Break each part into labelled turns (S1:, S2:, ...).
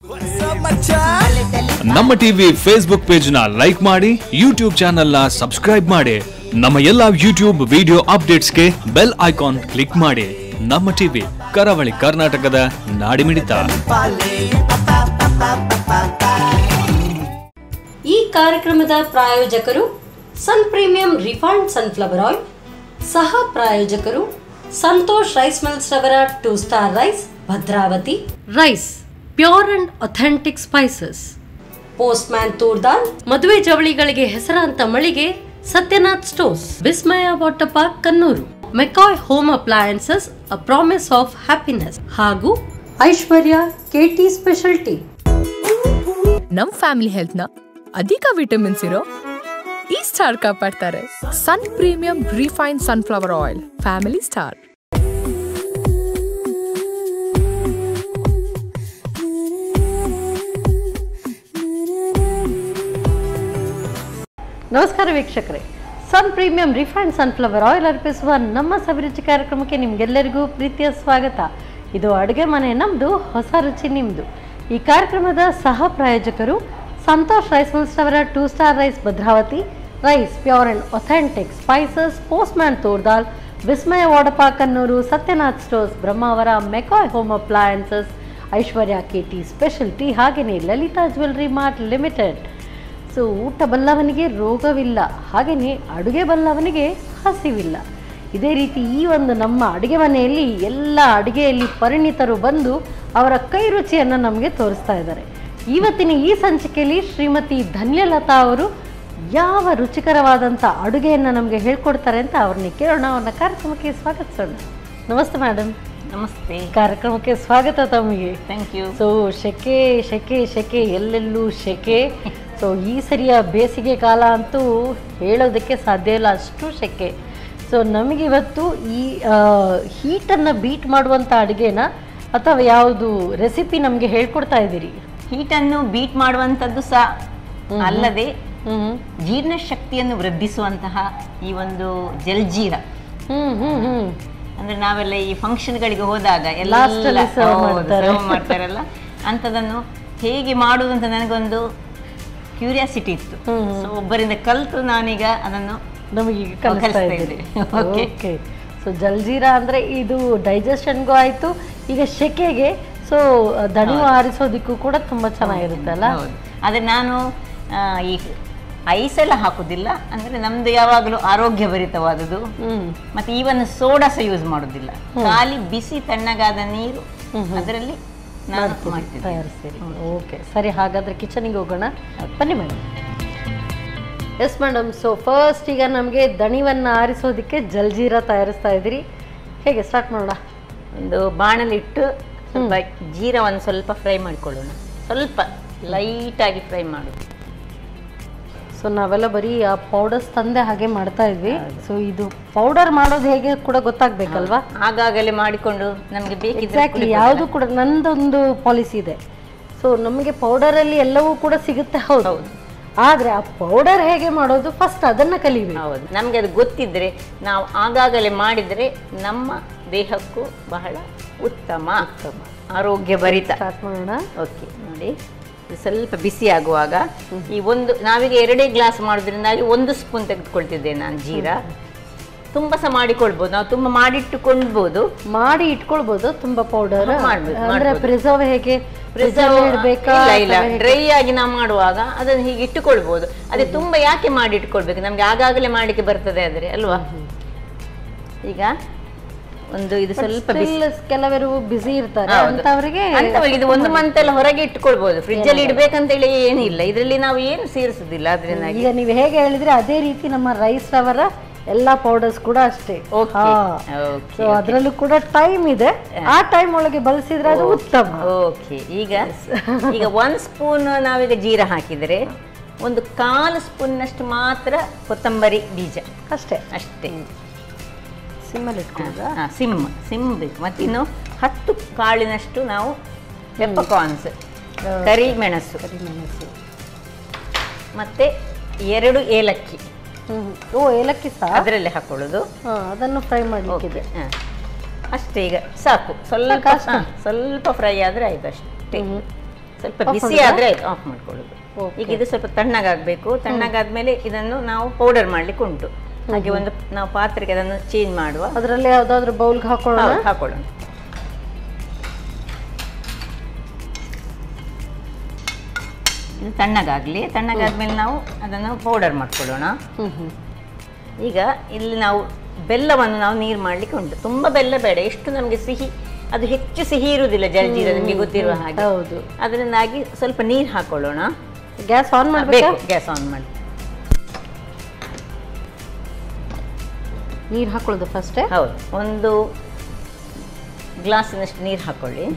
S1: ನಮ್ಮ TV Facebook page ನ like ಮಾಡಿ ಯೂಟ್ಯೂಬ್ ಚಾನೆಲ್ ನ ಸಬ್ಸ್ಕ್ರೈಬ್ ಮಾಡಿ ನಮ್ಮ ಎಲ್ಲಾ ಯೂಟ್ಯೂಬ್ ವಿಡಿಯೋ ಅಪ್ಡೇಟ್ಸ್ಗೆ ಬೆಲ್ ಐಕಾನ್ ಕ್ಲಿಕ್ ಮಾಡಿ ನಮ್ಮ ಟಿವಿ ಕರಾವಳಿ ಕರ್ನಾಟಕದ ನಾಡಿಮಿಡಿತ
S2: ಈ ಕಾರ್ಯಕ್ರಮದ ಪ್ರಾಯೋಜಕರು ಸನ್ ಪ್ರೀಮಿಯಂ ರಿಫೈನ್ಡ್ ಸನ್ಫ್ಲವರ್ ಆಯಿಲ್ ಸಹ ಪ್ರಾಯೋಜಕರು ಸಂತೋಷ್ ರೈಸ್ ಮಿಲ್ಸ್ ರವರ two star rice Bhadravati rice pure and authentic spices postman ತೂರ್ದಾಲ್ ಮದುವೆ ಜವಳಿಗಳಿಗೆ ಹೆಸರಾಂತ ಮಳಿಗೆ Satyanath stores Vismaya water park Kannur McCoy home appliances a promise of happiness ಹಾಗೂ ಐಶ್ವರ್ಯ ಕೆಟಿ ಸ್ಪೆಷಾಲಿಟಿ
S3: ನಮ್ ಫ್ಯಾಮಿಲಿ ಹೆಲ್ತ್ನ ಅಧಿಕ ವಿಟಮಿನ್ಸ್ ಇರೋ ಈ ಸ್ಟಾರ್ ಕಾಪಾಡ್ತಾರೆ sun premium refine sunflower oil family star
S2: ನಮಸ್ಕಾರ ವೀಕ್ಷಕರೇ sun premium refined sunflower oil ಅರ್ಪಿಸುವ ನಮ್ಮ ಸವಿರುಚಿ ಕಾರ್ಯಕ್ರಮಕ್ಕೆ ನಿಮಗೆಲ್ಲರಿಗೂ ಪ್ರೀತಿಯ ಸ್ವಾಗತ ಇದು ಅಡುಗೆ ಮನೆ ನಮ್ಮದು ಹೊಸ ರುಚಿ ನಿಮ್ಮದು ಈ ಕಾರ್ಯಕ್ರಮದ ಸಹ ಪ್ರಾಯೋಜಕರು ಸಂತೋಷ್ ರೈಸ್ ಮಿಲ್ಸ್ ಅವರ two star rice Bhadravati rice pure and authentic spices postman ತೋರ್ದಾಲ್ ವಿಸ್ಮಯ ವಾಡಪ Kannur Satyanath stores Brahmavar McCoy home appliances Aishwarya K T special ಹಾಗೆಯೇ Lalitha jewellery mart limited so ಊಟ ಬಲ್ಲವನಿಗೆ ರೋಗವಿಲ್ಲ ಹಾಗೆಯೇ ಅಡುಗೆ ಬಲ್ಲವನಿಗೆ ಹಸಿವಿಲ್ಲ ಇದೇ ರೀತಿ ಈ ಒಂದು ನಮ್ಮ ಅಡುಗೆ ಮನೆಯಲ್ಲಿ ಎಲ್ಲ ಅಡುಗೆಯಲ್ಲಿ ಪರಿಣಿತರು ಬಂದು ಅವರ ಕೈ ರುಚಿಯನ್ನು ನಮಗೆ ತೋರಿಸ್ತಾ ಇದ್ದಾರೆ ಇವತ್ತಿನ ಈ ಸಂಚಿಕೆಯಲ್ಲಿ ಶ್ರೀಮತಿ ಧನ್ಯಲತಾ ಅವರು ಯಾವ ರುಚಿಕರವಾದಂಥ ಅಡುಗೆಯನ್ನು ನಮಗೆ ಹೇಳ್ಕೊಡ್ತಾರೆ ಅಂತ ಅವ್ರನ್ನ ಕೇಳೋಣ ಅವ್ರನ್ನ ಕಾರ್ಯಕ್ರಮಕ್ಕೆ ಸ್ವಾಗತಿಸೋಣ ನಮಸ್ತೆ ಮೇಡಮ್
S4: ನಮಸ್ತೆ
S2: ಕಾರ್ಯಕ್ರಮಕ್ಕೆ ಸ್ವಾಗತ ತಮಗೆ
S4: ಥ್ಯಾಂಕ್ ಯು
S2: ಸೊ ಶೆಕೆ ಶೆಕೆ ಶೆಕೆ ಎಲ್ಲೆಲ್ಲೂ ಶೆಕೆ ಸೊ ಈ ಸರಿಯ ಬೇಸಿಗೆ ಕಾಲ ಅಂತೂ ಹೇಳೋದಕ್ಕೆ ಸಾಧ್ಯ ಇಲ್ಲ ಅಷ್ಟು ಶೆಕೆ ಸೊ ನಮಗಿವತ್ತು ಈ ಹೀಟನ್ನು ಬೀಟ್ ಮಾಡುವಂಥ ಅಡುಗೆನ ಅಥವಾ ಯಾವುದು ರೆಸಿಪಿ ನಮಗೆ ಹೇಳ್ಕೊಡ್ತಾ ಇದ್ದೀರಿ
S4: ಹೀಟನ್ನು ಬೀಟ್ ಮಾಡುವಂಥದ್ದು ಸಹ ಅಲ್ಲದೆ
S2: ಹ್ಞೂ
S4: ಜೀರ್ಣ ಶಕ್ತಿಯನ್ನು ವೃದ್ಧಿಸುವಂತಹ ಈ ಒಂದು ಜಲ್ಜೀರ
S2: ಹ್ಞೂ ಹ್ಞೂ ಹ್ಞೂ
S4: ಅಂದ್ರೆ ನಾವೆಲ್ಲ ಈ ಫಂಕ್ಷನ್ಗಳಿಗೆ ಹೋದಾಗ ಎಲ್ಲ
S2: Last ಅಲ್ಲಿ serve
S4: ಹೌದು,
S2: ಮಾಡ್ತಾರೆ.
S4: serve ಮಾಡ್ತಾರಲ್ಲ ಅಂಥದನ್ನು ಹೇಗೆ ಮಾಡುವುದು ಅಂತ ನನಗೊಂದು ಕ್ಯೂರಿಯಾಸಿಟಿ ಇತ್ತು
S2: ಹ್ಮ್.
S4: ಸೊ ಒಬ್ಬರಿಂದ ಕಲಿತು ನಾನೀಗ ಅದನ್ನು
S2: ನಮಗೀಗ ಕಲಿಸ್ತಾ
S4: ಕಲಿಸ್ತಾ
S2: ಇದ್ದೀರಿ
S4: ಇದ್ದೀರಿ. Okay.
S2: ಓಕೆ ಸೊ ಜಲ್ಜೀರಾ ಅಂದರೆ ಇದು ಡೈಜೆಷನ್ಗೂ ಆಯಿತು ಈಗ ಶೆಕೆಗೆ ಸೊ ದಣಿವು ಆರಿಸೋದಕ್ಕೂ ಕೂಡ ತುಂಬ ಚೆನ್ನಾಗಿರುತ್ತೆ ಅಲ್ಲ
S4: ಹೌದು ಆದ್ರೆ ನಾನು ಆ, ಈ ಐಸ್ ಎಲ್ಲ ಹಾಕುದಿಲ್ಲ ಅಂದ್ರೆ ನಮ್ದು ಯಾವಾಗಲೂ ಆರೋಗ್ಯ ಭರಿತವಾದುದು
S2: ಹ್ಮ್
S4: ಮತ್ತೆ ಈವನ್ ಸೋಡಾ ಸಹ ಯೂಸ್ ಮಾಡುದಿಲ್ಲ ಖಾಲಿ ಬಿಸಿ ತಣ್ಣಗಾದ ನೀರು ಅದರಲ್ಲಿ ನಾನು ಮಾಡ್ತೀನಿ
S2: ತಯಾರಿಸ್ತೀರಿ ಓಕೆ ಸರಿ ಹಾಗಾದ್ರೆ ಕಿಚನಿಗೆ ಹೋಗೋಣ ಬನ್ನಿ madam yes madam so first ಈಗ ನಮಗೆ ದಣಿವನ್ನು ಆರಿಸೋದಕ್ಕೆ ಜಲ್ಜೀರಾ ತಯಾರಿಸ್ತಾ ಇದ್ದೀರಿ ಹೇಗೆ ಸ್ಟಾರ್ಟ್ ಮಾಡೋಣ
S4: ಒಂದು ಬಾಣಲಿಟ್ಟು ಸ್ವಲ್ಪ ಜೀರವನ್ನು ಸ್ವಲ್ಪ ಫ್ರೈ ಮಾಡ್ಕೊಳ್ಳೋಣ ಸ್ವಲ್ಪ ಲೈಟ್ ಆಗಿ ಫ್ರೈ ಮಾಡುದು
S2: ಸೊ ನಾವೆಲ್ಲ ಬರೀ ಆ ಪೌಡರ್ಸ್ ತಂದೆ ಹಾಗೆ ಮಾಡ್ತಾ ಇದ್ವಿ ಸೊ ಇದು ಪೌಡರ್ ಮಾಡೋದು ಹೇಗೆ ಕೂಡ ಗೊತ್ತಾಗ್ಬೇಕಲ್ವಾ
S4: ಆಗಾಗಲೇ ಮಾಡಿಕೊಂಡು ನಮಗೆ ಬೇಕಿದ್ರೆ
S2: ಎಕ್ಸಾಕ್ಟ್ಲಿ ಯಾವುದು ಕೂಡ ನಂದೊಂದು ಪಾಲಿಸಿ ಇದೆ ಸೊ ನಮಗೆ ಪೌಡರಲ್ಲಿ ಎಲ್ಲವೂ ಕೂಡ ಸಿಗುತ್ತೆ ಹೌದು ಆದ್ರೆ ಆ ಪೌಡರ್ ಹೇಗೆ ಮಾಡೋದು ಫಸ್ಟ್ ಅದನ್ನ ಕಲಿಬೇಕು
S4: ಹೌದು ನಮಗೆ ಅದು ಗೊತ್ತಿದ್ರೆ ನಾವು ಆಗಾಗಲೇ ಮಾಡಿದರೆ ನಮ್ಮ ದೇಹಕ್ಕೂ ಬಹಳ ಉತ್ತಮ ಆರೋಗ್ಯ ಭರಿತ
S2: ಸ್ಟಾರ್ಟ್ ಮಾಡೋಣ
S4: ಓಕೆ ನೋಡಿ ಇದು ಸ್ವಲ್ಪ ಬಿಸಿ ಆಗುವಾಗ ಈ ಒಂದು ನಾವೀಗ ಎರಡೇ ಗ್ಲಾಸ್ ಮಾಡೋದ್ರಿಂದಾಗಿ ಒಂದು ಸ್ಪೂನ್ ತೆಗೆದುಕೊಳ್ತಿದ್ದೆ ನಾನು ಜೀರಾ ತುಂಬ ಸಹ ಮಾಡಿಕೊಳ್ಬೋದು ನಾವು ತುಂಬ ಮಾಡಿಟ್ಟುಕೊಳ್ಬೋದು
S2: ಮಾಡಿ ಇಟ್ಕೊಳ್ಬೋದು ತುಂಬಾ ಪೌಡರ್
S4: ಹಾ, ಮಾಡ್ಬೋದು,
S2: ಅಂದ್ರೆ
S4: ಮಾಡ್ಬೋದು.
S2: ಪ್ರಿಸರ್ವ್ ಹೇಗೆ ಪ್ರಿಸರ್ವ್ ಇಡ್ಬೇಕಾ
S4: ಇಲ್ಲ ಇಲ್ಲ
S2: ಅಥವಾ ಹೇಗೆ?
S4: ಡ್ರೈ ಆಗಿ ನಾವು ಮಾಡುವಾಗ ಅದನ್ನು ಹೀಗೆ ಇಟ್ಟುಕೊಳ್ಬೋದು ಅದೇ ತುಂಬಾ ಯಾಕೆ ಮಾಡಿ ಇಟ್ಕೊಳ್ಬೇಕು ನಮ್ಗೆ ಆಗಾಗಲೇ ಮಾಡಲಿಕ್ಕೆ ಬರ್ತದೆ ಆದ್ರೆ ಅಲ್ವಾ ಈಗ ಒಂದು ಇದು ಸ್ವಲ್ಪ ಬಿಸಿ
S2: Still ಕೆಲವರು ಬಿಸಿ ಇರ್ತಾರೆ
S4: ಹೌದು.
S2: ಅಂತವರಿಗೆ
S4: ಅಂತವರಿಗೆ ಇದು ಒಂದು ಮಂತ್ ಎಲ್ಲ ಹೊರಗೆ ಇಟ್ಕೊಳ್ಬಹುದು ಫ್ರಿಜ್ ಅಲ್ಲಿ ಇಡ್ಬೇಕಂತೇಳಿ ಏನಿಲ್ಲ ಇದರಲ್ಲಿ ನಾವು ಏನು ಸೇರಿಸುದಿಲ್ಲ ಅದರಿಂದ
S2: ಈಗ ನೀವು ಹೇಗೆ ಹೇಳಿದ್ರೆ ಅದೇ ರೀತಿ ನಮ್ಮ ರೈಸ್ ಅವರ ಎಲ್ಲಾ ಪೌಡರ್ಸ್ ಕೂಡ ಅಷ್ಟೇ
S4: Okay.
S2: ಸೊ
S4: Okay,
S2: ಅದರಲ್ಲೂ ಕೂಡ ಟೈಮ್ ಇದೆ ಆ ಟೈಮ್ ಒಳಗೆ ಬಳಸಿದ್ರೆ ಅದು ಉತ್ತಮ
S4: ಓಕೆ ಈಗ ಈಗ ಒಂದ್ ಸ್ಪೂನ್ ನಾವೀಗ ಜೀರ ಹಾಕಿದರೆ ಒಂದು ಕಾಲು ಸ್ಪೂನ್ನಷ್ಟು ಮಾತ್ರ ಕೊತ್ತಂಬರಿ ಬೀಜ
S2: ಅಷ್ಟೇ
S4: ಅಷ್ಟೇ
S2: ಸಿಮ್ಮಲ್ಲಿ ಇಟ್ಕೊಳ್ಳೋದಾ
S4: ಹಾ, ಸಿಮ್ ಸಿಮ್ ಬೇಕು ಮತ್ತಿನ್ನು ಹತ್ತು ಕಾಳಿನಷ್ಟು ನಾವು ಪೆಪ್ಪಕಾರ್ನ್ಸ್ ಕರಿ ಮೆಣಸು
S2: ಮೆಣಸು
S4: ಮತ್ತೆ ಎರಡು ಏಲಕ್ಕಿ
S2: ಹ್ಮ್ ಓ ಏಲಕ್ಕಿ ಸಹ
S4: ಅದರಲ್ಲಿ ಹಾಕೊಳ್ಳೋದು
S2: ಹಾ, ಅದನ್ನು ಫ್ರೈ ಮಾಡ್ಲಿಕ್ಕಿದೆ
S4: ಓಕೆ ಹಾ. ಅಷ್ಟೇ ಈಗ ಸಾಕು ಸ್ವಲ್ಪ
S2: ಸಾಕಾ?
S4: ಹಾ, ಸ್ವಲ್ಪ ಫ್ರೈ ಆದರೆ ಆಯ್ತು ಅಷ್ಟೇ
S2: ಹ್ಮ್.
S4: ಸ್ವಲ್ಪ
S2: Off
S4: ಬಿಸಿ
S2: ಮಾಡುದಾ?
S4: ಆದ್ರೆ ಆಯ್ತು ಆಫ್ ಮಾಡ್ಕೊಳ್ಳೋದು
S2: Okay.
S4: ಈಗ ಇದು ಸ್ವಲ್ಪ ತಣ್ಣಗಾಗಬೇಕು ತಣ್ಣಗಾದ್ಮೇಲೆ ಇದನ್ನು ನಾವು ಪೌಡರ್ ಮಾಡ್ಲಿಕ್ಕೆ ಉಂಟು ಹಾಗೆ ಒಂದು ನಾವು ಪಾತ್ರೆಗೆ ಅದನ್ನು ಚೇಂಜ್ ಮಾಡುವ
S2: ಅದರಲ್ಲಿ ಯಾವ್ದಾದ್ರು ಬೌಲ್ಗೆ ಹಾಕೊಳ್ಳೋಣ
S4: ಹೌದು, ಹಾಕೊಳ್ಳೋಣ ಇದು ತಣ್ಣಗಾಗ್ಲಿ ತಣ್ಣಗಾದ್ಮೇಲೆ ನಾವು ಅದನ್ನು ಪೌಡರ್ ಮಾಡ್ಕೊಳ್ಳೋಣ
S2: ಹ್ಮ್ ಹ್ಮ್
S4: ಈಗ ಇಲ್ಲಿ ನಾವು ಬೆಲ್ಲವನ್ನು ನಾವು ನೀರು ಮಾಡ್ಲಿಕ್ಕೆ ಉಂಟು ತುಂಬಾ ಬೆಲ್ಲ ಬೇಡ ಎಷ್ಟು ನಮಗೆ ಸಿಹಿ ಅದು ಹೆಚ್ಚು ಸಿಹಿ ಇರುವುದಿಲ್ಲ ಜಲ್ಜೀರ ನಿಮಗೆ ಗೊತ್ತಿರುವ ಹಾಗೆ
S2: ಹೌದು
S4: ಅದರಿಂದಾಗಿ ಸ್ವಲ್ಪ ನೀರು ಹಾಕೊಳ್ಳೋಣ
S2: ಗ್ಯಾಸ್ ಆನ್ ಮಾಡ್ಬೇಕಾ
S4: ಬೇಕು ಗ್ಯಾಸ್ ಆನ್ ಮಾಡಿ
S2: ನೀರು ಹಾಕೊಳ್ಳೋದು ಫಸ್ಟೇ
S4: ಹೌದು ಒಂದು ಗ್ಲಾಸಿನಷ್ಟು ನೀರು ಹಾಕೊಳ್ಳಿ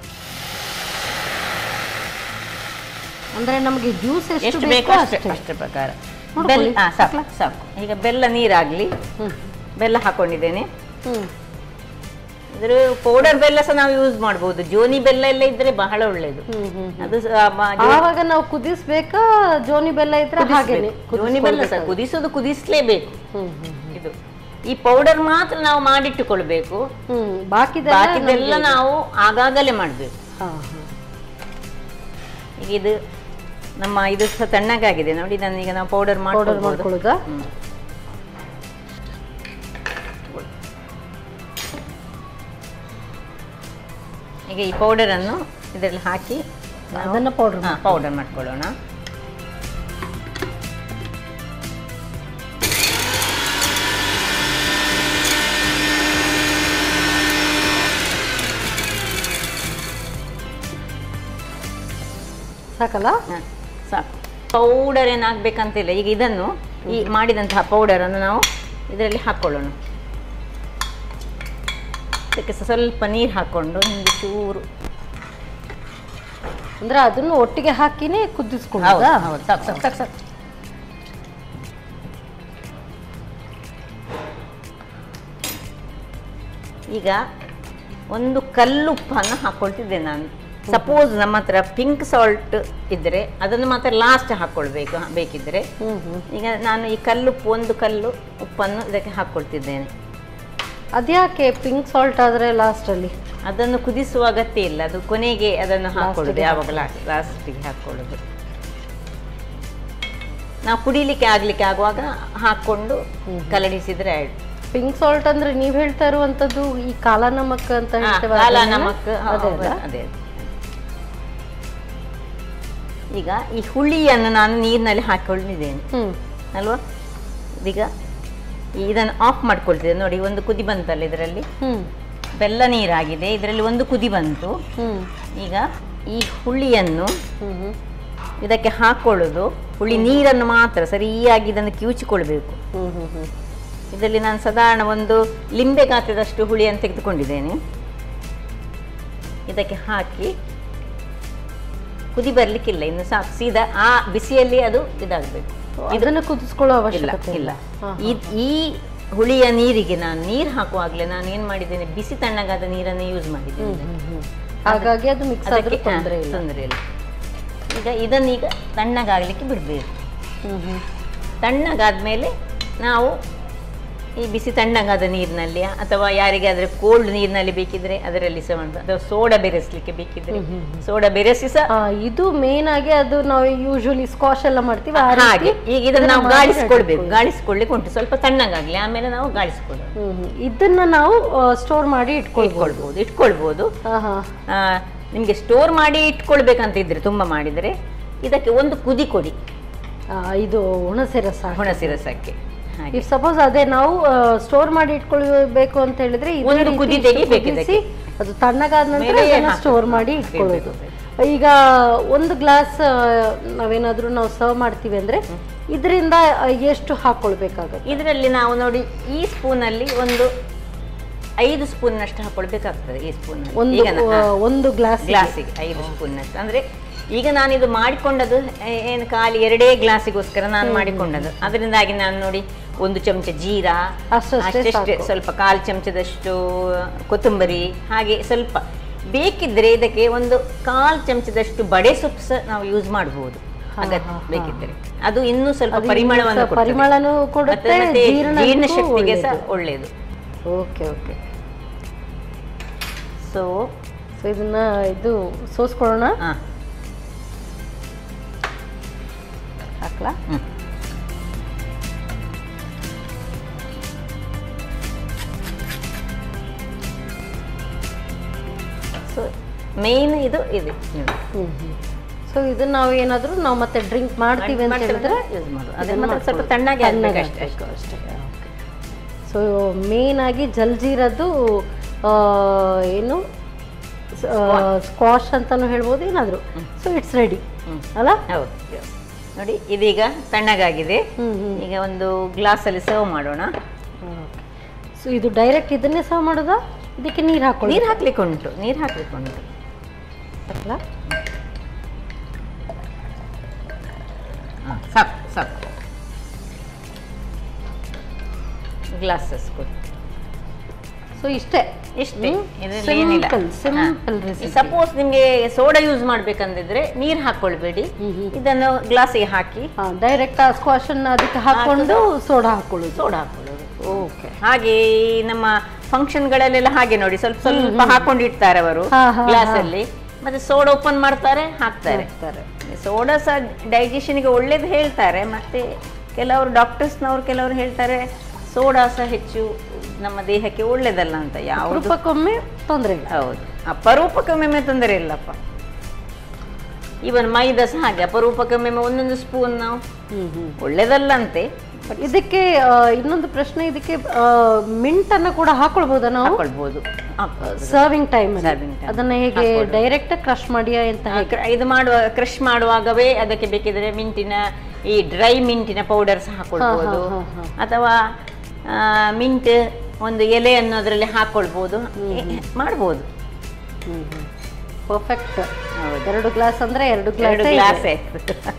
S2: ಅಂದ್ರೆ ನಮಗೆ ಜ್ಯೂಸ್ ಎಷ್ಟು
S4: ಎಷ್ಟು
S2: ಬೇಕೋ
S4: ಬೇಕೋ ಅಷ್ಟೇ
S2: ಅಷ್ಟೇ
S4: ಅಷ್ಟೇ ಪ್ರಕಾರ
S2: ನೋಡ್ಕೊಳ್ಳಿ.
S4: ಬೆಲ್ಲ ಹಾ, ಸಾಕು ಸಾಕು ಈಗ ಬೆಲ್ಲ ನೀರಾಗ್ಲಿ
S2: ಹ್ಮ್
S4: ಬೆಲ್ಲ ಹಾಕೊಂಡಿದ್ದೇನೆ
S2: ಹ್ಮ್
S4: ಇದ್ರ ಪೌಡರ್ ಬೆಲ್ಲ ಸಹ ನಾವು ಯೂಸ್ ಮಾಡ್ಬೋದು ಜೋನಿ ಬೆಲ್ಲ ಎಲ್ಲ ಇದ್ರೆ ಬಹಳ ಒಳ್ಳೇದು
S2: ಹ್ಮ್ ಹ್ಮ್
S4: ಅದು ಸ- ಮ- ಜೋ-
S2: ಆವಾಗ ನಾವು ಕುದಿಸ್ಬೇಕಾ ಜೋನಿ ಬೆಲ್ಲ ಇದ್ರೆ ಹಾಗೇನೆ
S4: ಕುದಿಸ್ಬೇಕು. ಜೋನಿ ಬೆಲ್ಲ ಸಹ ಕುದಿಸೋದು ಕುದಿಸ್ಲೇಬೇಕು
S2: ಹ್ಮ್ ಹ್ಮ್
S4: ಇದು ಈ ಪೌಡರ್ ಮಾತ್ರ ನಾವು ಮಾಡಿಟ್ಟುಕೊಳ್ಬೇಕು
S2: ಹ್ಮ್ ಬಾಕಿದೆಲ್ಲ
S4: ಬಾಕಿದೆಲ್ಲ ನಾವು ಆಗಾಗಲೇ ಮಾಡಬೇಕು
S2: ಹಾ ಹಾ
S4: ಈಗ ಇದು ನಮ್ಮ ಇದು ಸಹ ತಣ್ಣಗಾಗಿದೆ ನೋಡಿ ಇದನ್ನು ಈಗ ನಾವು ಪೌಡರ್
S2: ಪೌಡರ್
S4: ಮಾಡ್ಕೊಳ್ಬೋದು
S2: ಮಾಡ್ಕೊಳ್ಳೋದಾ
S4: ಹ್ಮ್. ಈಗ ಈ ಪೌಡರ್ ಅನ್ನು ಇದರಲ್ಲಿ ಹಾಕಿ
S2: ಅದನ್ನ ಪೌಡರ್
S4: ಪೌಡರ್ ಮಾಡ್ಕೊಳ್ಳೋಣ
S2: ಸಾಕಲ್ಲ
S4: ಹ, ಸಾಕು ಪೌಡರ್ ಏನಾಗಬೇಕಂತಿಲ್ಲ ಈಗ ಇದನ್ನು ಈ ಮಾಡಿದಂತಹ ಪೌಡರನ್ನು ನಾವು ಇದರಲ್ಲಿ ಹಾಕ್ಕೊಳ್ಳೋಣ ಅದಕ್ಕೆ ಸ- ಸ್ವಲ್ಪ ನೀರು ಹಾಕ್ಕೊಂಡು ಹಿಂಗೆ ಚೂರು
S2: ಅಂದ್ರೆ ಅದನ್ನು ಒಟ್ಟಿಗೆ ಹಾಕಿನೇ
S4: ಹೌದು
S2: ಕುದಿಸ್ಕೊಳ್ಳೋದಾ
S4: ಹೌದು ಸಾಕು ಸಾಕು ಸಾಕು ಸಾಕು ಈಗ ಒಂದು ಕಲ್ಲುಪ್ಪನ್ನು ಹಾಕ್ಕೊಳ್ತಿದ್ದೆ ನಾನು ಸಪೋಸ್ ನಮ್ಮ ಹತ್ರ ಪಿಂಕ್ ಸಾಲ್ಟ್ ಇದ್ದರೆ ಅದನ್ನು ಮಾತ್ರ ಲಾಸ್ಟ್ ಹಾಕ್ಕೊಳ್ಬೇಕು ಹ, ಬೇಕಿದ್ದರೆ
S2: ಹ್ಮ್ ಹ್ಮ್
S4: ಈಗ ನಾನು ಈ ಕಲ್ಲುಪ್ಪು ಒಂದು ಕಲ್ಲು ಉಪ್ಪನ್ನು ಇದಕ್ಕೆ ಹಾಕ್ಕೊಳ್ತಿದ್ದೇನೆ
S2: ಅದ್ಯಾಕೆ ಪಿಂಕ್ ಸಾಲ್ಟ್ ಆದ್ರೆ ಲಾಸ್ಟ್ ಅಲ್ಲಿ
S4: ಅದನ್ನು ಕುದಿಸುವ ಅಗತ್ಯ ಇಲ್ಲ ಅದು ಕೊನೆಗೆ ಅದನ್ನು ಹಾಕೊಳ್ಳೋದು
S2: ಗೆ
S4: ಯಾವಾಗ ಲಾಸ್ಟಿಗೆ ಹಾಕೊಳ್ಳೋದು ನಾವು ಕುಡಿಲಿಕ್ಕೆ ಆಗ್ಲಿಕ್ಕೆ ಆಗುವಾಗ ಹಾಕೊಂಡು ಕಲಡಿಸಿದ್ರೆ ಆಯ್ತು
S2: ಪಿಂಕ್ ಸಾಲ್ಟ್ ಅಂದ್ರೆ ನೀವ್ ಹೇಳ್ತಾ ಇರುವಂತದ್ದು ಈ ಕಾಲ ನಮಕ್ ಅಂತ
S4: ಹಾ,
S2: ಹೇಳ್ತೇವೆ
S4: ಕಾಲ
S2: ಅದನ್ನ?
S4: ನಮಕ್ ಹಾ,
S2: ಅದೇ
S4: ಹೌದು,
S2: ಅಲ್ಲ?
S4: ಅದೇ ಈಗ ಈ ಹುಳಿಯನ್ನು ನಾನು ನೀರಿನಲ್ಲಿ ಹಾಕೊಂಡಿದ್ದೇನೆ
S2: ಹ್ಮ್
S4: ಅಲ್ವಾ ಇದೀಗ ಇದನ್ನು ಆಫ್ ಮಾಡ್ಕೊಳ್ತಿದ್ದೇನೆ ನೋಡಿ ಒಂದು ಕುದಿ ಬಂತಲ್ಲ ಇದರಲ್ಲಿ
S2: ಹ್ಮ್
S4: ಬೆಲ್ಲ ನೀರಾಗಿದೆ ಇದರಲ್ಲಿ ಒಂದು ಕುದಿ ಬಂತು
S2: ಹ್ಮ್
S4: ಈಗ ಈ ಹುಳಿಯನ್ನು
S2: ಹ್ಮ್ ಹ್ಮ್
S4: ಇದಕ್ಕೆ ಹಾಕೊಳ್ಳೋದು ಹುಳಿ ನೀರನ್ನು ಮಾತ್ರ ಸರಿಯಾಗಿ ಇದನ್ನು ಕಿವುಚಿಕೊಳ್ಬೇಕು
S2: ಹ್ಮ್ ಹ್ಮ್ ಹ್ಮ್
S4: ಇದರಲ್ಲಿ ನಾನು ಸಾಧಾರಣ ಒಂದು ಲಿಂಬೆ ಗಾತ್ರದಷ್ಟು ಹುಳಿಯನ್ನು ತೆಗೆದುಕೊಂಡಿದ್ದೇನೆ ಇದಕ್ಕೆ ಹಾಕಿ ಕುದಿ ಬರ್ಲಿಕ್ಕಿಲ್ಲ ಇನ್ನು ಸಾಕು ಸೀದಾ ಆ ಬಿಸಿಯಲ್ಲಿ ಅದು ಇದಾಗಬೇಕು
S2: ಇದನ್ನ ಕುದಿಸ್ಕೊಳ್ಳೋ
S4: ಇಲ್ಲ
S2: ಅವಶ್ಯಕತೆ
S4: ಇಲ್ಲ
S2: ಹಾ,
S4: ಈ ಈ ಹುಳಿಯ ನೀರಿಗೆ ನಾನು ನೀರು ಹಾಕುವಾಗಲೇ ನಾನು ಏನು ಮಾಡಿದ್ದೇನೆ ಬಿಸಿ ತಣ್ಣಗಾದ ನೀರನ್ನು ಯೂಸ್ ಮಾಡಿದ್ದೇನೆ
S2: ಹ್ಮ್, ಹ್ಮ್. ಹಾಗಾಗಿ ಅದು ಮಿಕ್ಸ್ ಆದ್ರೂ
S4: ಅದಕ್ಕೆ
S2: ತೊಂದರೆ ಇಲ್ಲ
S4: ತೊಂದರೆ ಇಲ್ಲ ಈಗ ಇದನ್ನೀಗ ತಣ್ಣಗಾಗಲಿಕ್ಕೆ ಬಿಡಬೇಕು
S2: ಹ್ಮ್ ಹ್ಮ್
S4: ತಣ್ಣಗಾದ್ಮೇಲೆ ನಾವು ಈ ಬಿಸಿ ತಣ್ಣಗಾದ ನೀರಿನಲ್ಲಿ ಅಥವಾ ಯಾರಿಗಾದ್ರೆ ಕೋಲ್ಡ್ ನೀರಿನಲ್ಲಿ ಬೇಕಿದ್ರೆ ಅದರಲ್ಲಿ ಸಹ ಮಾಡ್ಬೋದು ಅಥವಾ ಸೋಡಾ ಬೆರೆಸ್ಲಿಕ್ಕೆ ಬೇಕಿದ್ರೆ ಸೋಡಾ ಬೆರೆಸಿ ಸಹ
S2: ಆ, ಇದು ಮೇನ್ ಆಗಿ ಅದು ನಾವು ಯೂಶುವಲಿ ಸ್ಕಾಶ್ ಎಲ್ಲ ಮಾಡ್ತೀವಿ ಆ
S4: ಹಾಗೆ
S2: ರೀತಿ
S4: ಈಗ ಇದನ್ನು ನಾವು
S2: ಮಾಡಿ
S4: ಗಾಳಿಸ್ಕೊಳ್ಬೇಕು ಗಾಳಿಸ್ಕೊಳ್ಳಿಕ್ಕೆ ಉಂಟು ಸ್ವಲ್ಪ ತಣ್ಣಗಾಗ್ಲಿ ಆಮೇಲೆ ನಾವು ಗಾಳಿಸ್ಕೊಳ್ಳೋಣ
S2: ಹ್ಮ್ ಹ್ಮ್. ಇದನ್ನ ನಾವು ಸ್ಟೋರ್ ಮಾಡಿ ಇಟ್ಕೊಳ್ಬೋದು
S4: ಇಟ್ಕೊಳ್ಬಹುದು ಇಟ್ಕೊಳ್ಬಹುದು
S2: ಹಾ ಹಾ
S4: ಆ, ನಿಮ್ಗೆ ಸ್ಟೋರ್ ಮಾಡಿ ಇಟ್ಕೊಳ್ಬೇಕಂತ ಇದ್ರೆ ತುಂಬಾ ಮಾಡಿದ್ರೆ ಇದಕ್ಕೆ ಒಂದು ಕುದಿ ಕೊಡಿ
S2: ಆ, ಇದು ಹುಣಸೆ ರಸ
S4: ಹುಣಸಿ ರಸಕ್ಕೆ ಹಾಗೆ
S2: ಇಫ್ ಸಪೋಸ್ ಅದೇ ನಾವು ಸ್ಟೋರ್ ಮಾಡಿ ಇಟ್ಕೊಳ್ಬೇಕು ಅಂತ ಹೇಳಿದ್ರೆ ಇದೇ
S4: ಒಂದು
S2: ರೀತಿ
S4: ಕುದಿ
S2: ಇಷ್ಟು
S4: ತೆಗಿಬೇಕು
S2: ಕುದಿಸಿ, ಅದು ತಣ್ಣಗಾದ ನಂತರ
S4: ಮೇಲೆ
S2: ಅದನ್ನ
S4: ಹಾಕು.
S2: ಸ್ಟೋರ್ ಮಾಡಿ
S4: ಇಡ್ಬೇಕು.
S2: ಇಟ್ಕೊಳ್ಳೋದು ಈಗ ಒಂದು ಗ್ಲಾಸ್ ನಾವೇನಾದ್ರೂ ನಾವು ಸರ್ವ್ ಮಾಡ್ತೀವಿ ಅಂದ್ರೆ ಇದರಿಂದ ಎಷ್ಟು ಹಾಕೊಳ್ಬೇಕಾಗತ್ತೆ
S4: ಇದರಲ್ಲಿ ನಾವು ನೋಡಿ ಈ ಸ್ಪೂನಲ್ಲಿ ಒಂದು ಐದು ಸ್ಪೂನ್ನಷ್ಟು ಹಾಕೊಳ್ಬೇಕಾಗ್ತದೆ ಈ ಸ್ಪೂನ್
S2: ಒಂದು
S4: ಈಗ ನಾ-
S2: ಆ, ಒಂದು ಗ್ಲಾಸ್
S4: ಗ್ಲಾಸಿಗೆ ಐದು ಸ್ಪೂನ್ನಷ್ಟು ಅಂದ್ರೆ ಈಗ ನಾನು ಇದು ಮಾಡಿಕೊಂಡದ್ದು ಏ- ಏನು ಖಾಲಿ ಎರಡೇ ಗ್ಲಾಸಿಗೋಸ್ಕರ ನಾನು ಮಾಡಿಕೊಂಡದ್ದು ಅದರಿಂದಾಗಿ ನಾನು ನೋಡಿ ಒಂದು ಚಮಚ ಜೀರಾ
S2: ಅಷ್ಟಷ್ಟೇ
S4: ಅಷ್ಟಷ್ಟೇ
S2: ಸಾಕು.
S4: ಸ್ವಲ್ಪ ಕಾಲು ಚಮಚದಷ್ಟು ಕೊತ್ತಂಬರಿ ಹಾಗೆ ಸ್ವಲ್ಪ ಬೇಕಿದ್ರೆ ಇದಕ್ಕೆ ಒಂದು ಕಾಲು ಚಮಚದಷ್ಟು ಬಡೆ ಸೊಪ್ಪು ಸಹ ನಾವು ಯೂಸ್ ಮಾಡಬಹುದು
S2: ಹಾ,
S4: ಅಗತ್ಯ
S2: ಹಾ, ಹಾ.
S4: ಬೇಕಿದ್ರೆ ಅದು ಇನ್ನೂ ಸ್ವಲ್ಪ
S2: ಅದು ಇನ್ನೂ
S4: ಪರಿಮಳವನ್ನು
S2: ಸ್ವಲ್ಪ
S4: ಕೊಡ್ತದೆ.
S2: ಪರಿಮಳನೂ ಕೊಡುತ್ತೆ,
S4: ಮತ್ತೆ- ಮತ್ತೆ
S2: ಜೀರ್ಣಕ್ಕೂ
S4: ಜೀರ್ಣಶಕ್ತಿಗೆ ಸಹ
S2: ಒಳ್ಳೆಯದು.
S4: ಒಳ್ಳೆಯದು
S2: ಓಕೆ ಓಕೆ
S4: ಸೊ
S2: ಸೊ ಇದನ್ನ ಇದು ಸೋಸ್ಕೊಳ್ಳೋಣ
S4: ಹಾ
S2: ಹಾಕ್ಲಾ
S4: ಹ್ಮ್. ಸೊ ಮೇನ್ ಇದು ಇದೆ
S2: ಸೊ ಇದನ್ನ ನಾವು ಏನಾದರೂ ನಾವು ಮತ್ತೆ ಡ್ರಿಂಕ್ ಮಾಡ್ತೀವಿ ಅಂತ ಹೇಳಿದ್ರೆ
S4: ಯೂಸ್ ಮಾಡೋದು
S2: ಇದನ್ನ
S4: ಅದನ್ನ ಮಾತ್ರ ಸ್ವಲ್ಪ
S2: ಮಾಡ್ಕೊಳ್ಳೋದು.
S4: ತಣ್ಣಗೆ
S2: ತಣ್ಣಗೆ
S4: ಆಗ್ಬೇಕು ಅಷ್ಟೇ
S2: ಆಗ್ಬೇಕು ಅಷ್ಟೇ ಸೊ ಮೇನ್ ಆಗಿ ಜಲ್ಜೀರದ್ದು ಆ, ಏನು ಸ್ಕ್ವಾಶ್ ಅಂತಾನು ಹೇಳ್ಬೋದು ಏನಾದರೂ ಸೊ ಇಟ್ಸ್ ರೆಡಿ
S4: ಹ್ಮ್.
S2: ಅಲ್ಲ
S4: ಹೌದು ನೋಡಿ ಇದೀಗ ತಣ್ಣಗಾಗಿದೆ
S2: ಹ್ಮ್ ಹ್ಮ್
S4: ಈಗ ಒಂದು ಗ್ಲಾಸಲ್ಲಿ ಸರ್ವ್ ಮಾಡೋಣ
S2: ಸೊ ಇದು ಡೈರೆಕ್ಟ್ ಇದನ್ನೇ ಸರ್ವ್ ಮಾಡೋದಾ ಇದಕ್ಕೆ ನೀರು ಹಾಕೊಳ್ಳಿ
S4: ನೀರು ಹಾಕ್ಲಿಕ್ಕೆ ಉಂಟು ನೀರು ಹಾಕ್ಲಿಕ್ಕೆ ಉಂಟು
S2: ಹಾಕ್ಲಾ
S4: ಹ, ಸಾಕು ಸಾಕು ಗ್ಲಾಸಸ್ ಕೊಡಿ
S2: ಸೊ ಇಷ್ಟೇ
S4: ಇಷ್ಟೇ
S2: ಹ್ಮ್.
S4: ಇದರಲ್ಲಿ ಏನಿಲ್ಲ
S2: Simple, simple recipe.
S4: ಸಪೋಸ್ ನಿಮಗೆ ಸೋಡಾ ಯೂಸ್ ಮಾಡ್ಬೇಕಂದಿದ್ರೆ ನೀರು ಹಾಕೊಳ್ಬೇಡಿ
S2: ಹ್ಮ್, ಹ್ಮ್.
S4: ಇದನ್ನು ಗ್ಲಾಸಿಗೆ ಹಾಕಿ
S2: ಡೈರೆಕ್ಟ್ ಆ ಸ್ಕ್ವಾಶ್ ಅನ್ನ ಅದಕ್ಕೆ ಹಾಕೊಂಡು ಸೋಡಾ ಹಾಕೊಳ್ಳೋದು
S4: ಸೋಡಾ ಹಾಕೊಳ್ಳೋದು
S2: ಓಕೆ
S4: ಹಾಗೆ ಈ ನಮ್ಮ ಫಂಕ್ಷನ್ಗಳಲ್ಲೆಲ್ಲ ಹಾಗೆ ನೋಡಿ ಸ್ವಲ್ಪ ಸ್ವಲ್ಪ ಹಾಕೊಂಡು ಇಡ್ತಾರೆ ಅವರು
S2: ಹಾ, ಹಾ,
S4: ಗ್ಲಾಸ್ ಅಲ್ಲಿ ಮತ್ತೆ ಸೋಡಾ ಓಪನ್ ಮಾಡ್ತಾರೆ ಹಾಕ್ತಾರೆ
S2: ಹಾಕ್ತಾರೆ.
S4: ಸೋಡಾ ಸಹ ಡೈಜೆಷನ್ಗೆ ಒಳ್ಳೇದು ಹೇಳ್ತಾರೆ ಮತ್ತೆ ಕೆಲವರು ಡಾಕ್ಟರ್ಸ್ನವ್ರು ಕೆಲವರು ಹೇಳ್ತಾರೆ ಸೋಡಾ ಸಹ ಹೆಚ್ಚು ನಮ್ಮ ದೇಹಕ್ಕೆ ಒಳ್ಳೇದಲ್ಲ ಅಂತ ಯಾವುದು
S2: ರೂಪಕ್ಕೊಮ್ಮೆ ತೊಂದರೆ ಇಲ್ಲ
S4: ಹೌದು ಅಪರೂಪಕ್ಕೊಮ್ಮೆ ತೊಂದರೆ ಇಲ್ಲಪ್ಪ ಇವನ್ ಮೈದಾ ಸಹ ಹಾಗೆ ಅಪರೂಪಕ್ಕೊಮ್ಮೆ ಒಂದೊಂದು ಸ್ಪೂನ್ ನಾವು
S2: ಹ್ಮ್ ಹ್ಮ್
S4: ಒಳ್ಳೇದಲ್ಲಂತೆ
S2: ಇದಕ್ಕೆ ಆ, ಇನ್ನೊಂದು ಪ್ರಶ್ನೆ ಇದಕ್ಕೆ ಮಿಂಟ್ ಅನ್ನ ಕೂಡ ಹಾಕೊಳ್ಬೋದಾ ನಾವು
S4: ಹಾಕೊಳ್ಬೋದು ಹಾಕ್ಬೋದು.
S2: Serving time
S4: Serving time.
S2: ಅದನ್ನ ಹೇಗೆ
S4: ಹಾಕ್ಬೋದು.
S2: ಡೈರೆಕ್ಟ್ ಕ್ರಶ್ ಮಾಡಿ ಅಂತ
S4: ಆ,
S2: ಹೇಗೆ
S4: ಕ್ರ- ಇದು ಮಾಡುವ ಕ್ರಶ್ ಮಾಡುವಾಗವೇ ಅದಕ್ಕೆ ಬೇಕಿದ್ರೆ ಮಿಂಟಿನ ಈ ಡ್ರೈ ಮಿಂಟಿನ ಪೌಡರ್ ಸಹ ಹಾಕೊಳ್ಬೋದು
S2: ಹಾ, ಹಾ,
S4: ಅಥವಾ ಆ, ಮಿಂಟ್ ಒಂದು ಎಲೆಯನ್ನು ಅದರಲ್ಲಿ ಹಾಕೊಳ್ಬೋದು ಎ- ಮಾಡ್ಬೋದು
S2: ಪರ್ಫೆಕ್ಟ್
S4: ಹೌದು.
S2: ಎರಡು ಗ್ಲಾಸ್ ಅಂದ್ರೆ ಎರಡು
S4: ಎರಡು
S2: ಗ್ಲಾಸ್
S4: ಗ್ಲಾಸ್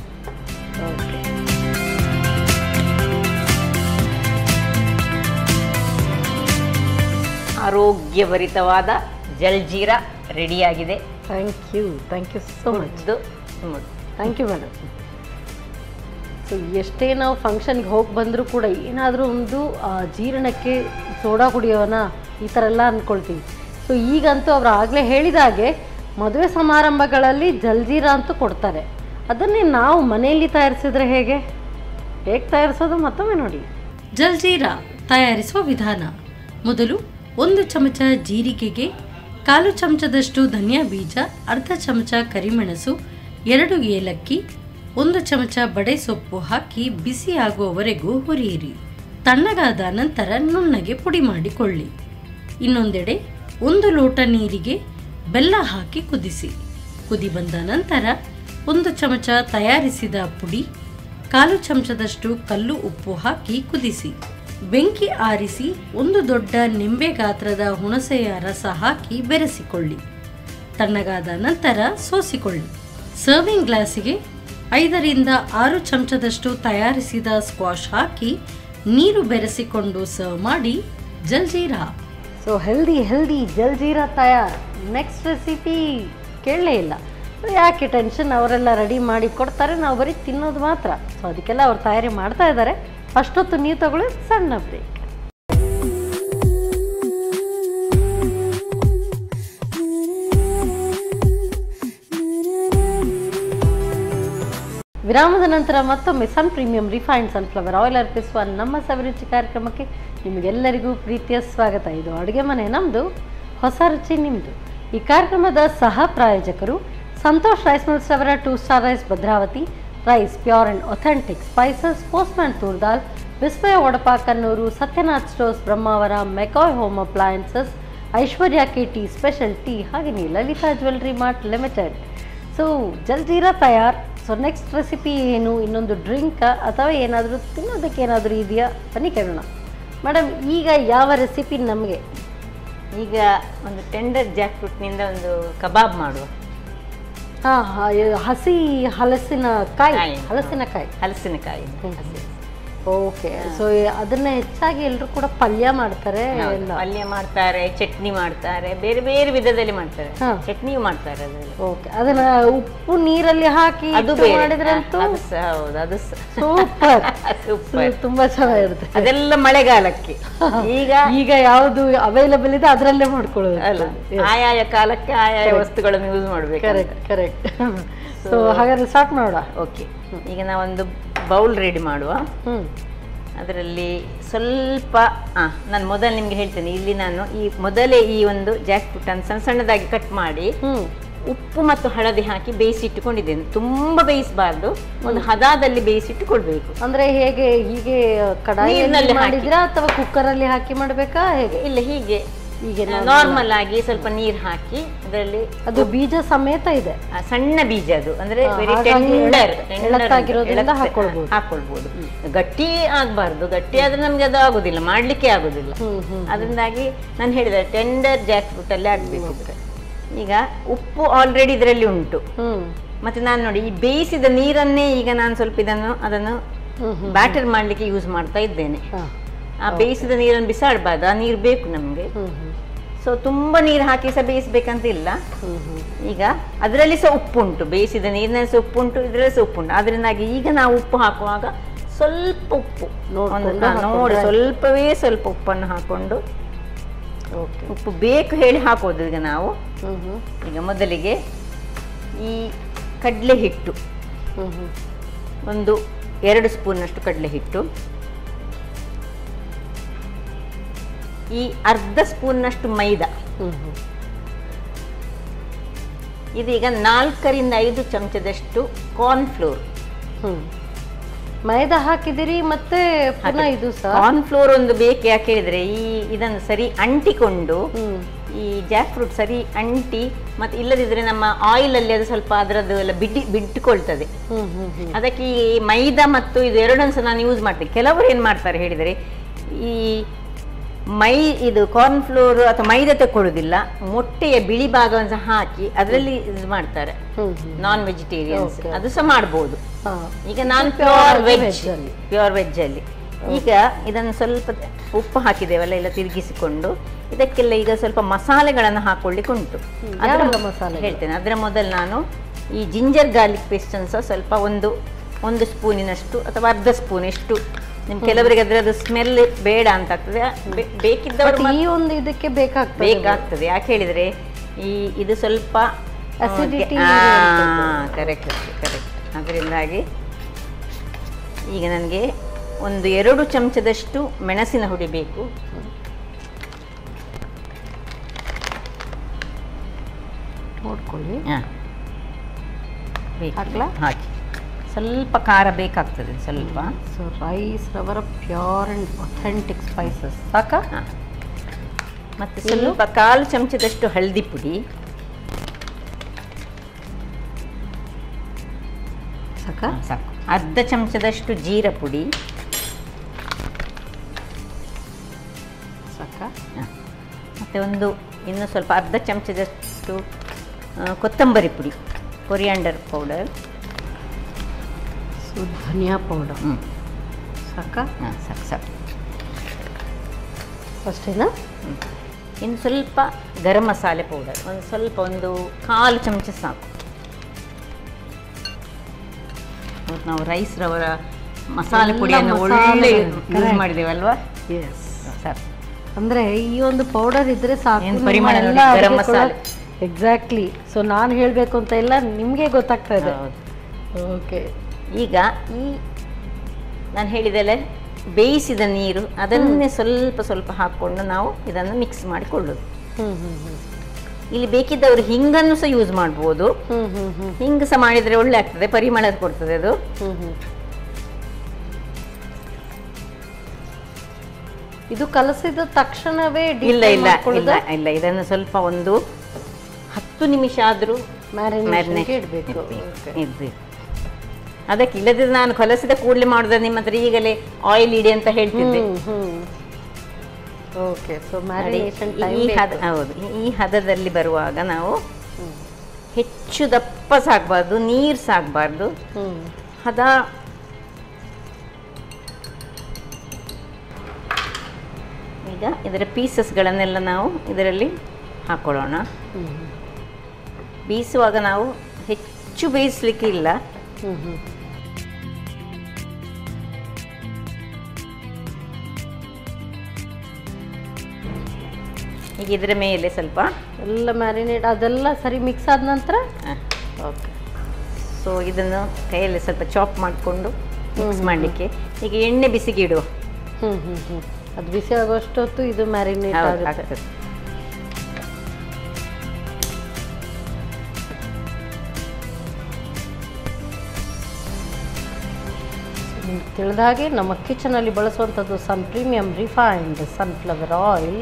S4: ಆರೋಗ್ಯಭರಿತವಾದ ಜಲ್ಜೀರ ರೆಡಿಯಾಗಿದೆ
S2: thank you thank you so much
S4: ಕುಡ್ದು ಸುಮ್ಮದು.
S2: ಥ್ಯಾಂಕ್ ಯು ಮೇಡಮ್ ಸೊ ಎಷ್ಟೇ ನಾವು ಫಂಕ್ಷನ್ಗೆ ಹೋಗಿ ಬಂದರೂ ಕೂಡ ಏನಾದರೂ ಒಂದು ಆ, ಜೀರ್ಣಕ್ಕೆ ಸೋಡಾ ಕುಡಿಯೋಣ ಈ ಥರ ಎಲ್ಲ ಅಂದ್ಕೊಳ್ತೀವಿ ಸೊ ಈಗಂತೂ ಅವ್ರು ಆಗಲೇ ಹೇಳಿದ ಹಾಗೆ ಮದುವೆ ಸಮಾರಂಭಗಳಲ್ಲಿ ಜಲ್ಜೀರಾ ಅಂತೂ ಕೊಡ್ತಾರೆ ಅದನ್ನೇ ನಾವು ಮನೆಯಲ್ಲಿ ತಯಾರಿಸಿದ್ರೆ ಹೇಗೆ ಹೇಗೆ ತಯಾರಿಸೋದು ಮತ್ತೊಮ್ಮೆ ನೋಡಿ ಜಲ್ಜೀರಾ ತಯಾರಿಸುವ ವಿಧಾನ ಮೊದಲು ಒಂದು ಚಮಚ ಜೀರಿಗೆಗೆ ಕಾಲು ಚಮಚದಷ್ಟು ಧನಿಯಾ ಬೀಜ ಅರ್ಧ ಚಮಚ ಕರಿಮೆಣಸು ಎರಡು ಏಲಕ್ಕಿ ಒಂದು ಚಮಚ ಬಡೆ ಸೊಪ್ಪು ಹಾಕಿ ಬಿಸಿ ಆಗುವವರೆಗೂ ಹುರಿಯಿರಿ ತಣ್ಣಗಾದ ನಂತರ ನುಣ್ಣಗೆ ಪುಡಿ ಮಾಡಿಕೊಳ್ಳಿ ಇನ್ನೊಂದೆಡೆ ಒಂದು ಲೋಟ ನೀರಿಗೆ ಬೆಲ್ಲ ಹಾಕಿ ಕುದಿಸಿ ಕುದಿ ಬಂದ ನಂತರ ಒಂದು ಚಮಚ ತಯಾರಿಸಿದ ಪುಡಿ ಕಾಲು ಚಮಚದಷ್ಟು ಕಲ್ಲು ಉಪ್ಪು ಹಾಕಿ ಕುದಿಸಿ ಬೆಂಕಿ ಆರಿಸಿ ಒಂದು ದೊಡ್ಡ ನಿಂಬೆ ಗಾತ್ರದ ಹುಣಸೆಯ ರಸ ಹಾಕಿ ಬೆರೆಸಿಕೊಳ್ಳಿ ತಣ್ಣಗಾದ ನಂತರ ಸೋಸಿಕೊಳ್ಳಿ ಸರ್ವಿಂಗ್ ಗ್ಲಾಸಿಗೆ ಐದರಿಂದ ಆರು ಚಮಚದಷ್ಟು ತಯಾರಿಸಿದ ಸ್ಕ್ವಾಶ್ ಹಾಕಿ ನೀರು ಬೆರೆಸಿಕೊಂಡು ಸರ್ವ್ ಮಾಡಿ jaljeera so healthy healthy jaljeera ತಯಾರ್ ನೆಕ್ಸ್ಟ್ ರೆಸಿಪಿ ಕೇಳಲೇ ಇಲ್ಲ So, ಯಾಕೆ ಟೆನ್ಷನ್ ಅವರೆಲ್ಲ ರೆಡಿ ಮಾಡಿ ಕೊಡ್ತಾರೆ ನಾವು ಬರೀ ತಿನ್ನೋದು ಮಾತ್ರ ಸೊ ಅದಕ್ಕೆಲ್ಲ ಅವ್ರು ತಯಾರಿ ಮಾಡ್ತಾ ಇದ್ದಾರೆ ಅಷ್ಟೊತ್ತು ನೀವು ತಗೊಳ್ಳಿ ಸಣ್ಣ ಬ್ರೇಕ್ ವಿರಾಮದ ನಂತರ ಮತ್ತೊಮ್ಮೆ sun premium refined sunflower oil ಅರ್ಪಿಸುವ ನಮ್ಮ ಸವಿರುಚಿ ಕಾರ್ಯಕ್ರಮಕ್ಕೆ ನಿಮಗೆಲ್ಲರಿಗೂ ಪ್ರೀತಿಯ ಸ್ವಾಗತ ಇದು ಅಡುಗೆ ಮನೆ ನಮ್ಮದು ಹೊಸ ರುಚಿ ನಿಮ್ಮದು ಈ ಕಾರ್ಯಕ್ರಮದ ಸಹ ಪ್ರಾಯೋಜಕರು ಸಂತೋಷ್ ರೈಸ್ ಮಿಲ್ಸ್ ಅವರ two star rice Bhadravati rice pure and authentic spices postman ತೂರ್ದಾಲ್ ವಿಸ್ಮಯ ವಡಪ Kannur Satyanath stores Brahmavar McCoy home appliances Aishwarya K T special tea ಹಾಗೆಯೇ Lalitha jewellery mart limited so jaljeera ತಯಾರ್ ಸೊ ನೆಕ್ಸ್ಟ್ ರೆಸಿಪಿ ಏನು ಇನ್ನೊಂದು ಡ್ರಿಂಕ್ ಅಥವಾ ಏನಾದರೂ ತಿನ್ನೋದಕ್ಕೆ ಏನಾದರೂ ಇದೆಯಾ ಬನ್ನಿ ಕೇಳೋಣ ಮೇಡಮ್ ಈಗ ಯಾವ ರೆಸಿಪಿ ನಮಗೆ
S4: ಈಗ ಒಂದು ಟೆಂಡರ್ ಜಾಕ್ ಫ್ರೂಟ್ನಿಂದ ಒಂದು ಕಬಾಬ್ ಮಾಡುವ
S2: ಹಾಂ ಹಸಿ ಹಲಸಿನ ಕಾಯಿ
S4: ಕಾಯಿ.
S2: ಹಲಸಿನಕಾಯಿ
S4: ಹಲಸಿನಕಾಯಿ ಹಸಿ.
S2: ಓಕೆ ಸೊ ಅದನ್ನ ಹೆಚ್ಚಾಗಿ ಎಲ್ಲರೂ ಕೂಡ ಪಲ್ಯ ಮಾಡ್ತಾರೆ
S4: ಹೌದು.
S2: ಎಲ್ಲ
S4: ಪಲ್ಯ ಮಾಡ್ತಾರೆ ಚಟ್ನಿ ಮಾಡ್ತಾರೆ ಬೇರೆ ಬೇರೆ ವಿಧದಲ್ಲಿ ಮಾಡ್ತಾರೆ
S2: ಹಾ.
S4: ಚಟ್ನಿಯೂ ಮಾಡ್ತಾರೆ ಅದರಲ್ಲಿ
S2: ಓಕೆ ಅದನ್ನ ಉಪ್ಪು ನೀರಲ್ಲಿ ಹಾಕಿ
S4: ಅದು
S2: ಇಟ್ಟು
S4: ಬೇರೆ
S2: ಮಾಡಿದ್ರಂತೂ
S4: ಅದು ಸಹ ಹೌದು ಅದು ಸಹ
S2: ಸೂಪರ್
S4: ಸೂಪರ್
S2: ತುಂಬಾ ಚೆನ್ನಾಗಿರುತ್ತೆ
S4: ಅದೆಲ್ಲ ಮಳೆಗಾಲಕ್ಕೆ ಈಗ
S2: ಈಗ ಯಾವುದು ಅವೈಲಬಲ್ ಇದೆ ಅದರಲ್ಲೇ ಮಾಡ್ಕೊಳ್ಳೋದು
S4: ಅಲ್ಲ ಆಯಾಯ ಕಾಲಕ್ಕೆ ಆಯಾಯ ವಸ್ತುಗಳನ್ನು ಯೂಸ್ ಮಾಡ್ಬೇಕು
S2: ಕರೆಕ್ಟ್ ಕರೆಕ್ಟ್ ಸೊ ಹಾಗಾದ್ರೆ ಸ್ಟಾರ್ಟ್ ಮಾಡೋಣ
S4: ಓಕೆ ಈಗ ನಾವೊಂದು ಬೌಲ್ ರೆಡಿ ಮಾಡುವ
S2: ಹ್ಮ್
S4: ಅದರಲ್ಲಿ ಸ್ವಲ್ಪ ಆ ನಾನು ಮೊದಲು ನಿಮಗೆ ಹೇಳ್ತೇನೆ ಇಲ್ಲಿ ನಾನು ಈ ಮೊದಲೇ ಈ ಒಂದು ಜಾಕ್ ಫ್ರೂಟನ್ನು ಸಣ್ಣ ಸಣ್ಣದಾಗಿ ಕಟ್ ಮಾಡಿ
S2: ಹ್ಮ್
S4: ಉಪ್ಪು ಮತ್ತು ಹಳದಿ ಹಾಕಿ ಬೇಯಿಸಿಟ್ಟುಕೊಂಡಿದ್ದೇನೆ ತುಂಬ ಬೇಯಿಸಬಾರ್ದು ಒಂದು ಹದಾದಲ್ಲಿ ಬೇಯಿಸಿಟ್ಟುಕೊಳ್ಬೇಕು
S2: ಅಂದ್ರೆ ಹೇಗೆ ಹೀಗೆ ಕಡಾಯಿಯಲ್ಲಿ
S4: ನೀರಿನಲ್ಲಿ ಹಾಕಿ.
S2: ಮಾಡಿದ್ರಾ ಅಥವಾ ಕುಕ್ಕರ್ ಅಲ್ಲಿ ಹಾಕಿ ಮಾಡ್ಬೇಕಾ ಹೇಗೆ
S4: ಇಲ್ಲ ಹೀಗೆ
S2: ಹೀಗೆ
S4: ನಾರ್ಮಲ್ ಆಗಿ ಸ್ವಲ್ಪ ನೀರು ಹಾಕಿ ಅದರಲ್ಲಿ
S2: ಅದು ಬೀಜ ಸಮೇತ ಇದೆ
S4: ಆ ಸಣ್ಣ ಬೀಜ ಅದು ಅಂದ್ರೆ
S2: ಹಾ,
S4: ವೆರಿ
S2: ಹಾಗಾಗಿ
S4: ಟೆಂಡರ್
S2: ಎಳತ್- ಎಳತ್ತಾಗಿರೋದ್ರಿಂದ ಹಾಕ್ಕೊಳ್ಬೋದು.
S4: ಹಾಕೊಳ್ಬಹುದು ಗಟ್ಟಿ ಆಗ್ಬಾರ್ದು ಗಟ್ಟಿ ಆದ್ರೆ ನಮ್ಗೆ ಅದು ಆಗುದಿಲ್ಲ ಮಾಡ್ಲಿಕ್ಕೆ ಆಗುದಿಲ್ಲ
S2: ಹ್ಮ್ ಹ್ಮ್
S4: ಅದರಿಂದಾಗಿ ನಾನು ಹೇಳಿದೆ ಟೆಂಡರ್ ಜಾಕ್ ಫ್ರೂಟ್ ಅಲ್ಲಿ ಹಾಕ್ಬೇಕು ಈಗ ಉಪ್ಪು ಆಲ್ರೆಡಿ ಇದರಲ್ಲಿ ಉಂಟು
S2: ಹ್ಮ್
S4: ಮತ್ತೆ ನಾನು ನೋಡಿ ಈ ಬೇಯಿಸಿದ ನೀರನ್ನೇ ಈಗ ನಾನು ಸ್ವಲ್ಪ ಇದನ್ನು ಅದನ್ನು
S2: ಹ್ಮ್ ಹ್ಮ್
S4: ಬ್ಯಾಟರ್ ಮಾಡ್ಲಿಕ್ಕೆ ಯೂಸ್ ಮಾಡ್ತಾ ಇದ್ದೇನೆ
S2: ಹಾ.
S4: ಆ ಬೇಯಿಸಿದ ನೀರನ್ನು ಬಿಸಾಡಬಾರ್ದು ಆ ನೀರು ಬೇಕು ನಮಗೆ
S2: ಹ್ಮ್ ಹ್ಮ್
S4: ಸೊ ತುಂಬ ನೀರು ಹಾಕಿ ಸಹ ಬೇಯಿಸ್ಬೇಕಂತ ಇಲ್ಲ
S2: ಹ್ಮ್ ಹ್ಮ್
S4: ಈಗ ಅದರಲ್ಲಿ ಸಹ ಉಪ್ಪುಂಟು ಬೇಯಿಸಿದ ನೀರಿನಲ್ಲಿ ಸಹ ಉಪ್ಪುಂಟು ಇದರಲ್ಲಿ ಸಹ ಉಪ್ಪುಂಟು ಅದರಿಂದಾಗಿ ಈಗ ನಾವು ಉಪ್ಪು ಹಾಕುವಾಗ ಸ್ವಲ್ಪ ಉಪ್ಪು
S2: ನೋಡ್ಕೊಂಡು
S4: ಒಂದು ಹಾ, ನೋಡಿ
S2: ಹಾಕೊಂಡ್ರೆ
S4: ಸ್ವಲ್ಪವೇ ಸ್ವಲ್ಪ ಉಪ್ಪನ್ನು ಹಾಕೊಂಡು
S2: ಓಕೆ
S4: ಉಪ್ಪು ಬೇಕು ಹೇಳಿ ಹಾಕೋದು ಈಗ ನಾವು
S2: ಹ್ಮ್ ಹ್ಮ್
S4: ಈಗ ಮೊದಲಿಗೆ ಈ ಕಡಲೆ ಹಿಟ್ಟು
S2: ಹ್ಮ್ ಹ್ಮ್
S4: ಒಂದು ಎರಡು ಸ್ಪೂನಷ್ಟು ಕಡಲೆ ಹಿಟ್ಟು ಈ ಅರ್ಧ ಸ್ಪೂನ್ನಷ್ಟು ಮೈದಾ
S2: ಹ್ಮ್ ಹ್ಮ್
S4: ಇದೀಗ ನಾಲ್ಕರಿಂದ ಐದು ಚಮಚದಷ್ಟು ಕಾರ್ನ್ಫ್ಲೋರ್
S2: ಹ್ಮ್ ಮೈದಾ ಹಾಕಿದಿರಿ ಮತ್ತೆ ಪುನಃ ಇದು ಸಹ
S4: ಕಾರ್ನ್ಫ್ಲೋರ್ ಒಂದು ಬೇಕು ಯಾಕೆ ಹೇಳಿದ್ರೆ ಈ ಇದನ್ನು ಸರಿ ಅಂಟಿಕೊಂಡು
S2: ಹ್ಮ್
S4: ಈ ಜಾಕ್ ಫ್ರೂಟ್ ಸರಿ ಅಂಟಿ ಮತ್ತೆ ಇಲ್ಲದಿದ್ರೆ ನಮ್ಮ ಆಯಿಲ್ ಅಲ್ಲಿ ಅದು ಸ್ವಲ್ಪ ಅದರದ್ದು ಎಲ್ಲ ಬಿಡಿ ಬಿಟ್ಟುಕೊಳ್ತದೆ
S2: ಹ್ಮ್ ಹ್ಮ್ ಹ್ಮ್
S4: ಅದಕ್ಕೆ ಈ ಮೈದಾ ಮತ್ತು ಇದು ಎರಡನ್ನು ಸಹ ನಾನು ಯೂಸ್ ಮಾಡ್ತೇನೆ ಕೆಲವರು ಏನು ಮಾಡ್ತಾರೆ ಹೇಳಿದರೆ ಈ ಮೈ ಇದು ಕಾರ್ನ್ಫ್ಲೋರ್ ಅಥವಾ ಮೈದಾ ತಗೊಳ್ಳೋದಿಲ್ಲ ಮೊಟ್ಟೆಯ ಬಿಳಿ ಭಾಗವನ್ನು ಸಹ ಹಾಕಿ ಅದರಲ್ಲಿ ಇದು ಮಾಡ್ತಾರೆ
S2: ಹ್ಮ್ ಹ್ಮ್
S4: ನಾನ್ ವೆಜಿಟೇರಿಯನ್ಸ್
S2: Okay.
S4: ಅದು ಸಹ ಮಾಡ್ಬೋದು
S2: ಹಾ
S4: ಈಗ ನಾನು
S2: Pure
S4: ಪ್ಯೂರ್
S2: veg
S4: ವೆಜ್
S2: ಅಲ್ಲಿ.
S4: ಪ್ಯೂರ್ ವೆಜ್ ಅಲ್ಲಿ ಈಗ ಇದನ್ನು ಸ್ವಲ್ಪ ಉಪ್ಪು ಹಾಕಿದ್ದೇವಲ್ಲ ಎಲ್ಲ ತಿರುಗಿಸಿಕೊಂಡು ಇದಕ್ಕೆಲ್ಲ ಈಗ ಸ್ವಲ್ಪ ಮಸಾಲೆಗಳನ್ನು ಹಾಕೊಳ್ಳಿಕ್ಕೆ ಉಂಟು
S2: ಹ್ಮ್.
S4: ಅದರ
S2: ಯಾವೆಲ್ಲ
S4: ಮೊ-
S2: ಮಸಾಲೆಗಳು?
S4: ಹೇಳ್ತೇನೆ ಅದರ ಮೊದಲು ನಾನು ಈ ಜಿಂಜರ್ ಗಾರ್ಲಿಕ್ ಪೇಸ್ಟನ್ನು ಸಹ ಸ್ವಲ್ಪ ಒಂದು ಒಂದು ಸ್ಪೂನಿನಷ್ಟು ಅಥವಾ ಅರ್ಧ ಸ್ಪೂನ್ ಎಷ್ಟು ನಿಮ್ ಕೆಲವರಿಗೆ ಅದರದ್ದು ಸ್ಮೆಲ್ ಬೇಡ ಅಂತ ಆಗ್ತದೆ ಬೇ- ಬೇಕಿದ್ದವರು
S2: ಬಟ್ ಈ ಒಂದು ಇದಕ್ಕೆ ಬೇಕಾಗ್ತದೆ
S4: ಬೇಕಾಗ್ತದೆ ಯಾಕೆ ಹೇಳಿದ್ರೆ ಈ ಇದು ಸ್ವಲ್ಪ
S2: Acidity
S4: ಕರೆಕ್ಟ್ ಕರೆಕ್ಟ್ ಅದರಿಂದಾಗಿ ಈಗ ನನಗೆ ಒಂದು ಎರಡು ಚಮಚದಷ್ಟು ಮೆಣಸಿನ ಹುಡಿ ಬೇಕು
S2: ನೋಡ್ಕೊಳ್ಳಿ
S4: ಹಾ. ಬೇಕು.
S2: ಹಾಕ್ಲಾ?
S4: ಹಾಕಿ ಸ್ವಲ್ಪ ಖಾರ ಬೇಕಾಗ್ತದೆ ಸ್ವಲ್ಪ
S2: ಸೊ ರೈಸ್ ರವರ ಪ್ಯೂರ್ ಅಂಡ್ ಅಥೆಂಟಿಕ್ ಸ್ಪೈಸಸ್ ಸಾಕಾ
S4: ಹಾ. ಮತ್ತೆ ಸ್ವಲ್ಪ ಕಾಲು ಚಮಚದಷ್ಟು ಹಳದಿ ಪುಡಿ
S2: ಸಾಕಾ
S4: ಹಾ, ಸಾಕು ಅರ್ಧ ಚಮಚದಷ್ಟು ಜೀರ ಪುಡಿ
S2: ಸಾಕಾ
S4: ಹ. ಮತ್ತೆ ಒಂದು ಇನ್ನು ಸ್ವಲ್ಪ ಅರ್ಧ ಚಮಚದಷ್ಟು ಆ, ಕೊತ್ತಂಬರಿ ಪುಡಿ coriander powder
S2: so dhania powder
S4: ಹ್ಞೂ
S2: ಸಾಕಾ
S4: ಹಾಂ ಸಾಕು ಸಾಕು
S2: ಅಷ್ಟೇನಾ
S4: ಹ್ಮ್. ಇನ್ನು ಸ್ವಲ್ಪ ಗರಂ ಮಸಾಲೆ ಪೌಡರ್ ಒಂದು ಸ್ವಲ್ಪ ಒಂದು ಕಾಲು ಚಮಚ ಸಾಕು ಇವತ್ತು ನಾವು ರೈಸ್ ರವರ ಮಸಾಲೆ
S2: ಎಲ್ಲ
S4: ಪುಡಿಯನ್ನು ಒಳ್ಳೆ
S2: ಮಸಾಲೆಗಳು,
S4: ಯೂಸ್
S2: correct.
S4: ಮಾಡಿದ್ದೇವಲ್ವಾ
S2: ಎಸ್
S4: ಸಾಕು
S2: ಅಂದ್ರೆ ಈ ಒಂದು ಪೌಡರ್ ಇದ್ರೆ ಸಾಕು
S4: ಏನ್ ಪರಿಮಳ ನೋಡಿ, ಗರಂ ಮಸಾಲೆ.
S2: ಎಕ್ಸಾಕ್ಟ್ಲಿ ಸೊ ನಾನು ಹೇಳಬೇಕು ಅಂತ ಇಲ್ಲ ನಿಮಗೆ ಗೊತ್ತಾಗ್ತಾ ಇದೆ
S4: ಹೌದು.
S2: ಓಕೆ
S4: ಈಗ ಈ ನಾನು ಹೇಳಿದೆಲ್ಲ ಬೇಯಿಸಿದ ನೀರು ಅದನ್ನೇ ಸ್ವಲ್ಪ ಸ್ವಲ್ಪ ಹಾಕ್ಕೊಂಡು ನಾವು ಇದನ್ನು ಮಿಕ್ಸ್ ಮಾಡಿಕೊಳ್ಳೋದು
S2: ಹ್ಮ್ ಹ್ಮ್ ಹ್ಮ್
S4: ಇಲ್ಲಿ ಬೇಕಿದ್ದವರು ಹಿಂಗನ್ನು ಸಹ ಯೂಸ್ ಮಾಡ್ಬೋದು
S2: ಹ್ಮ್ ಹ್ಮ್ ಹ್ಮ್
S4: ಹಿಂಗೆ ಸಹ ಮಾಡಿದರೆ ಒಳ್ಳೆ ಆಗ್ತದೆ ಪರಿಮಳ ಕೊಡ್ತದೆ ಅದು
S2: ಹ್ಮ್ ಹ್ಮ್ ಇದು ಕಲಸಿದ ತಕ್ಷಣವೇ
S4: ಇಲ್ಲ ಇಲ್ಲ ಇಲ್ಲ ಇಲ್ಲ ಇದನ್ನು ಸ್ವಲ್ಪ ಒಂದು ಹತ್ತು ನಿಮಿಷ ಆದರೂ
S2: ಮ್ಯಾರಿನೇಷನ್ಗೆ ಇಡಬೇಕು
S4: ಇರ್ಬೇಕು ಅದಕ್ಕೆ ಇಲ್ಲದಿದ್ರೆ ನಾನು ಕಲಸಿದ ಕೂಡಲೇ ಮಾಡಿದ್ರೆ ನಿಮ್ಮ ಹತ್ರ ಈಗಲೇ ಆಯಿಲ್ ಇಡಿ ಅಂತ ಹೇಳ್ತಿದ್ದೆ
S2: ಹ್ಮ್ ಹ್ಮ್ ಓಕೆ ಸೊ
S4: ನೋಡಿ,
S2: ಮ್ಯಾರಿನೇಷನ್
S4: ಈ
S2: ಟೈಮ್
S4: ಹದ ಹೌದು ಈ- ಈ ಹದದಲ್ಲಿ ಬರುವಾಗ ನಾವು ಹೆಚ್ಚು ದಪ್ಪ ಸಾಕಬಾರ್ದು ನೀರು ಸಾಕಬಾರ್ದು
S2: ಹ್ಮ್
S4: ಹದ ಈಗ ಇದರ ಪೀಸಸ್ಗಳನ್ನೆಲ್ಲ ನಾವು ಇದರಲ್ಲಿ ಹಾಕೊಳ್ಳೋಣ
S2: ಹ್ಮ್ ಹ್ಮ್
S4: ಬೇಯಿಸುವಾಗ ನಾವು ಹೆಚ್ಚು ಬೇಯಿಸ್ಲಿಕ್ಕೆ ಇಲ್ಲ
S2: ಹ್ಮ್ ಹ್ಮ್
S4: ಈಗ ಇದರ ಮೇಲೆ ಸ್ವಲ್ಪ
S2: ಎಲ್ಲ ಮ್ಯಾರಿನೇಟ್ ಅದೆಲ್ಲ ಸರಿ ಮಿಕ್ಸ್ ಆದ ನಂತರ
S4: ಆ,
S2: ಓಕೆ
S4: ಸೊ ಇದನ್ನು ಕೈಯಲ್ಲಿ ಸ್ವಲ್ಪ ಚಾಪ್ ಮಾಡಿಕೊಂಡು ಮಿಕ್ಸ್ ಮಾಡಲಿಕ್ಕೆ ಈಗ ಎಣ್ಣೆ ಬಿಸಿಗೆ ಇಡುವ
S2: ಹ್ಮ್ ಹ್ಮ್ ಹ್ಮ್ ಅದು ಬಿಸಿ ಆಗೋಷ್ಟೊತ್ತು ಇದು ಮ್ಯಾರಿನೇಟ್
S4: ಹೌದು,
S2: ಆಗುತ್ತೆ
S4: ಆಗ್ತದೆ
S2: ನಿಮ್ಗೆ ತಿಳಿದ ಹಾಗೆ ನಮ್ಮ ಕಿಚನಲ್ಲಿ ಬಳಸುವಂಥದ್ದು sun premium refined sunflower oil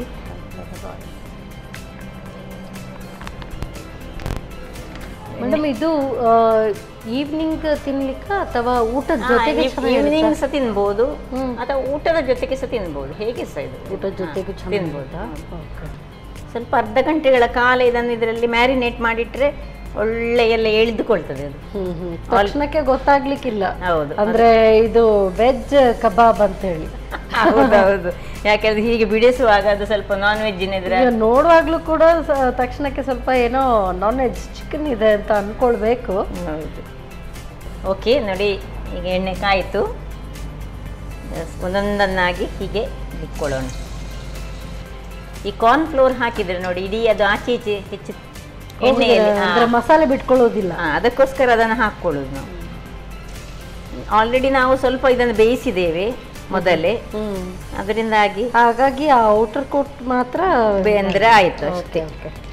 S2: madam ಇದು ಈವ್ನಿಂಗ್ ತಿನ್ಲಿಕ್ಕ ಅಥವಾ ಊಟದ ಜೊತೆಗೆ
S4: ಈವ್ನಿಂಗ್
S2: ಚೆನ್ನಾಗಿರುತ್ತಾ?
S4: ಸಹ ತಿನ್ಬೋದು
S2: ಹ್ಮ್.
S4: ಅಥವಾ ಊಟದ ಜೊತೆಗೆ ಸಹ ತಿನ್ಬೋದು ಹೇಗೆ ಸಹ ಇದು
S2: ಊಟದ ಜೊತೆಗೂ
S4: ಹಾ,
S2: ಚೆನ್ನಾಗಿರ್ಬೋದಾ
S4: ತಿನ್ಬೋದು.
S2: ಓಕೆ
S4: ಸ್ವಲ್ಪ ಅರ್ಧ ಗಂಟೆಗಳ ಕಾಲ ಇದನ್ನು ಇದರಲ್ಲಿ ಮ್ಯಾರಿನೇಟ್ ಮಾಡಿಟ್ರೆ ಒಳ್ಳೆ ಎಲ್ಲ ಎಳೆದುಕೊಳ್ತದೆ ಅದು
S2: ಹ್ಮ್ ಹ್ಮ್ ತಕ್ಷಣಕ್ಕೆ ಗೊತ್ತಾಗ್ಲಿಕ್ಕಿಲ್ಲ
S4: ಹೌದು
S2: ಅಂದ್ರೆ ಇದು ವೆಜ್ ಕಬಾಬ್ ಅಂತ ಹೇಳಿ
S4: ಹೌದೌದು ಯಾಕಂದ್ರೆ ಹೀಗೆ ಬಿಡಿಸುವಾಗ ಅದು ಸ್ವಲ್ಪ ನಾನ್ ವೆಜ್ಜಿನ ಇದ್ರೆ
S2: ಈಗ ನೋಡುವಾಗ್ಲೂ ಕೂಡ ಸ- ತಕ್ಷಣಕ್ಕೆ ಸ್ವಲ್ಪ ಏನೋ ನಾನ್ ವೆಜ್ ಚಿಕನ್ ಇದೆ ಅಂತ ಅನ್ಕೊಳ್ಬೇಕು
S4: ಹೌದು ಓಕೆ ನೋಡಿ ಈಗ ಎಣ್ಣೆ ಕಾಯಿತು Just ಒಂದೊಂದನ್ನಾಗಿ ಹೀಗೆ ಇಟ್ಕೊಳ್ಳೋಣ ಈ ಕಾರ್ನ್ ಫ್ಲೋರ್ ಹಾಕಿದ್ರೆ ನೋಡಿ ಇಡೀ ಅದು ಆಚೆ ಈಚೆ ಹೆಚ್ಚು ಎಣ್ಣೆಯಲ್ಲಿ ಹಾ.
S2: ಅಂದ್ರೆ ಮಸಾಲೆ ಬಿಟ್ಕೊಳ್ಳೋದಿಲ್ಲ
S4: ಹಾ, ಅದಕ್ಕೋಸ್ಕರ ಅದನ್ನು ಹಾಕ್ಕೊಳ್ಳೋದು ನಾವು ಆಲ್ರೆಡಿ ನಾವು ಸ್ವಲ್ಪ ಇದನ್ನು ಬೇಯಿಸಿದ್ದೇವೆ ಮೊದಲೇ
S2: ಹ್ಮ್
S4: ಅದರಿಂದಾಗಿ
S2: ಹಾಗಾಗಿ ಆ ಔಟರ್ ಕೋಟ್ ಮಾತ್ರ
S4: ಬೆಂದ್ರೆ ಆಯ್ತು ಅಷ್ಟೇ
S2: ಓಕೆ ಓಕೆ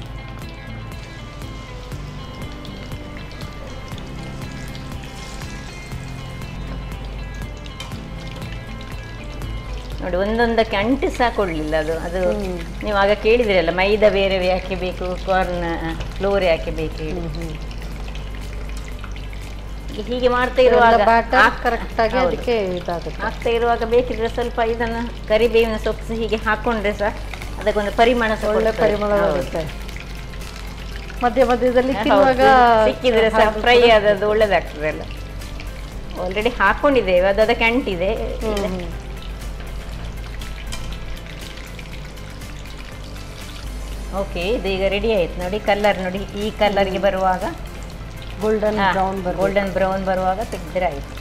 S4: ನೋಡಿ ಒಂದೊಂದಕ್ಕೆ ಅಂಟು ಸಹ ಕೊಡಲಿಲ್ಲ ಅದು ಅದು ನೀವು ಆಗ ಕೇಳಿದ್ರಲ್ಲ ಮೈದಾ ಬೇರೆ ಯಾಕೆ ಬೇಕು ಕಾರ್ನ್ ಫ್ಲೋರ್ ಯಾಕೆ ಬೇಕು ಹೇಳಿ ಈಗ ಹೀಗೆ ಮಾಡ್ತಾ ಇರುವಾಗ
S2: ಬ್ಯಾಟರ್
S4: ಹಾಕ್-
S2: ಕರೆಕ್ಟ್ ಆಗಿ
S4: ಹೌದು.
S2: ಅದಕ್ಕೆ ಇದಾಗುತ್ತೆ
S4: ಹಾಕ್ತಾ ಇರುವಾಗ ಬೇಕಿದ್ರೆ ಸ್ವಲ್ಪ ಇದನ್ನು ಕರಿಬೇವಿನ ಸೊಪ್ಪು ಸಹ ಹೀಗೆ ಹಾಕೊಂಡ್ರೆ ಸಹ ಅದಕ್ಕೊಂದು ಪರಿಮಳ ಸಹ
S2: ಒಳ್ಳೆ
S4: ಕೊಡ್ತದೆ.
S2: ಪರಿಮಳ
S4: ಹೌದು.
S2: ಬರುತ್ತೆ ಮಧ್ಯ ಮಧ್ಯದಲ್ಲಿ
S4: ಹೌದು.
S2: ತಿನ್ನುವಾಗ
S4: ಸಿಕ್ಕಿದ್ರೆ ಸಹ
S2: ಹಾಕಿ
S4: ಫ್ರೈ ಆದದ್ದು ಒಳ್ಳೇದಾಗ್ತದೆ ಅಲ್ಲ ಆಲ್ರೆಡಿ ಹಾಕೊಂಡಿದ್ದೇವೆ ಅದು ಅದಕ್ಕೆ ಅಂಟಿದೆ
S2: ಹ್ಮ್.
S4: ಓಕೆ ಇದು ಈಗ ರೆಡಿ ಆಯ್ತು ನೋಡಿ ಕಲರ್ ನೋಡಿ ಈ ಕಲರ್ಗೆ ಬರುವಾಗ
S2: ಗೋಲ್ಡನ್ ಬ್ರೌನ್ ಬರುತ್ತೆ
S4: ಗೋಲ್ಡನ್ ಬ್ರೌನ್ ಬರುವಾಗ ತೆಗೆದ್ರೆ ಆಯ್ತು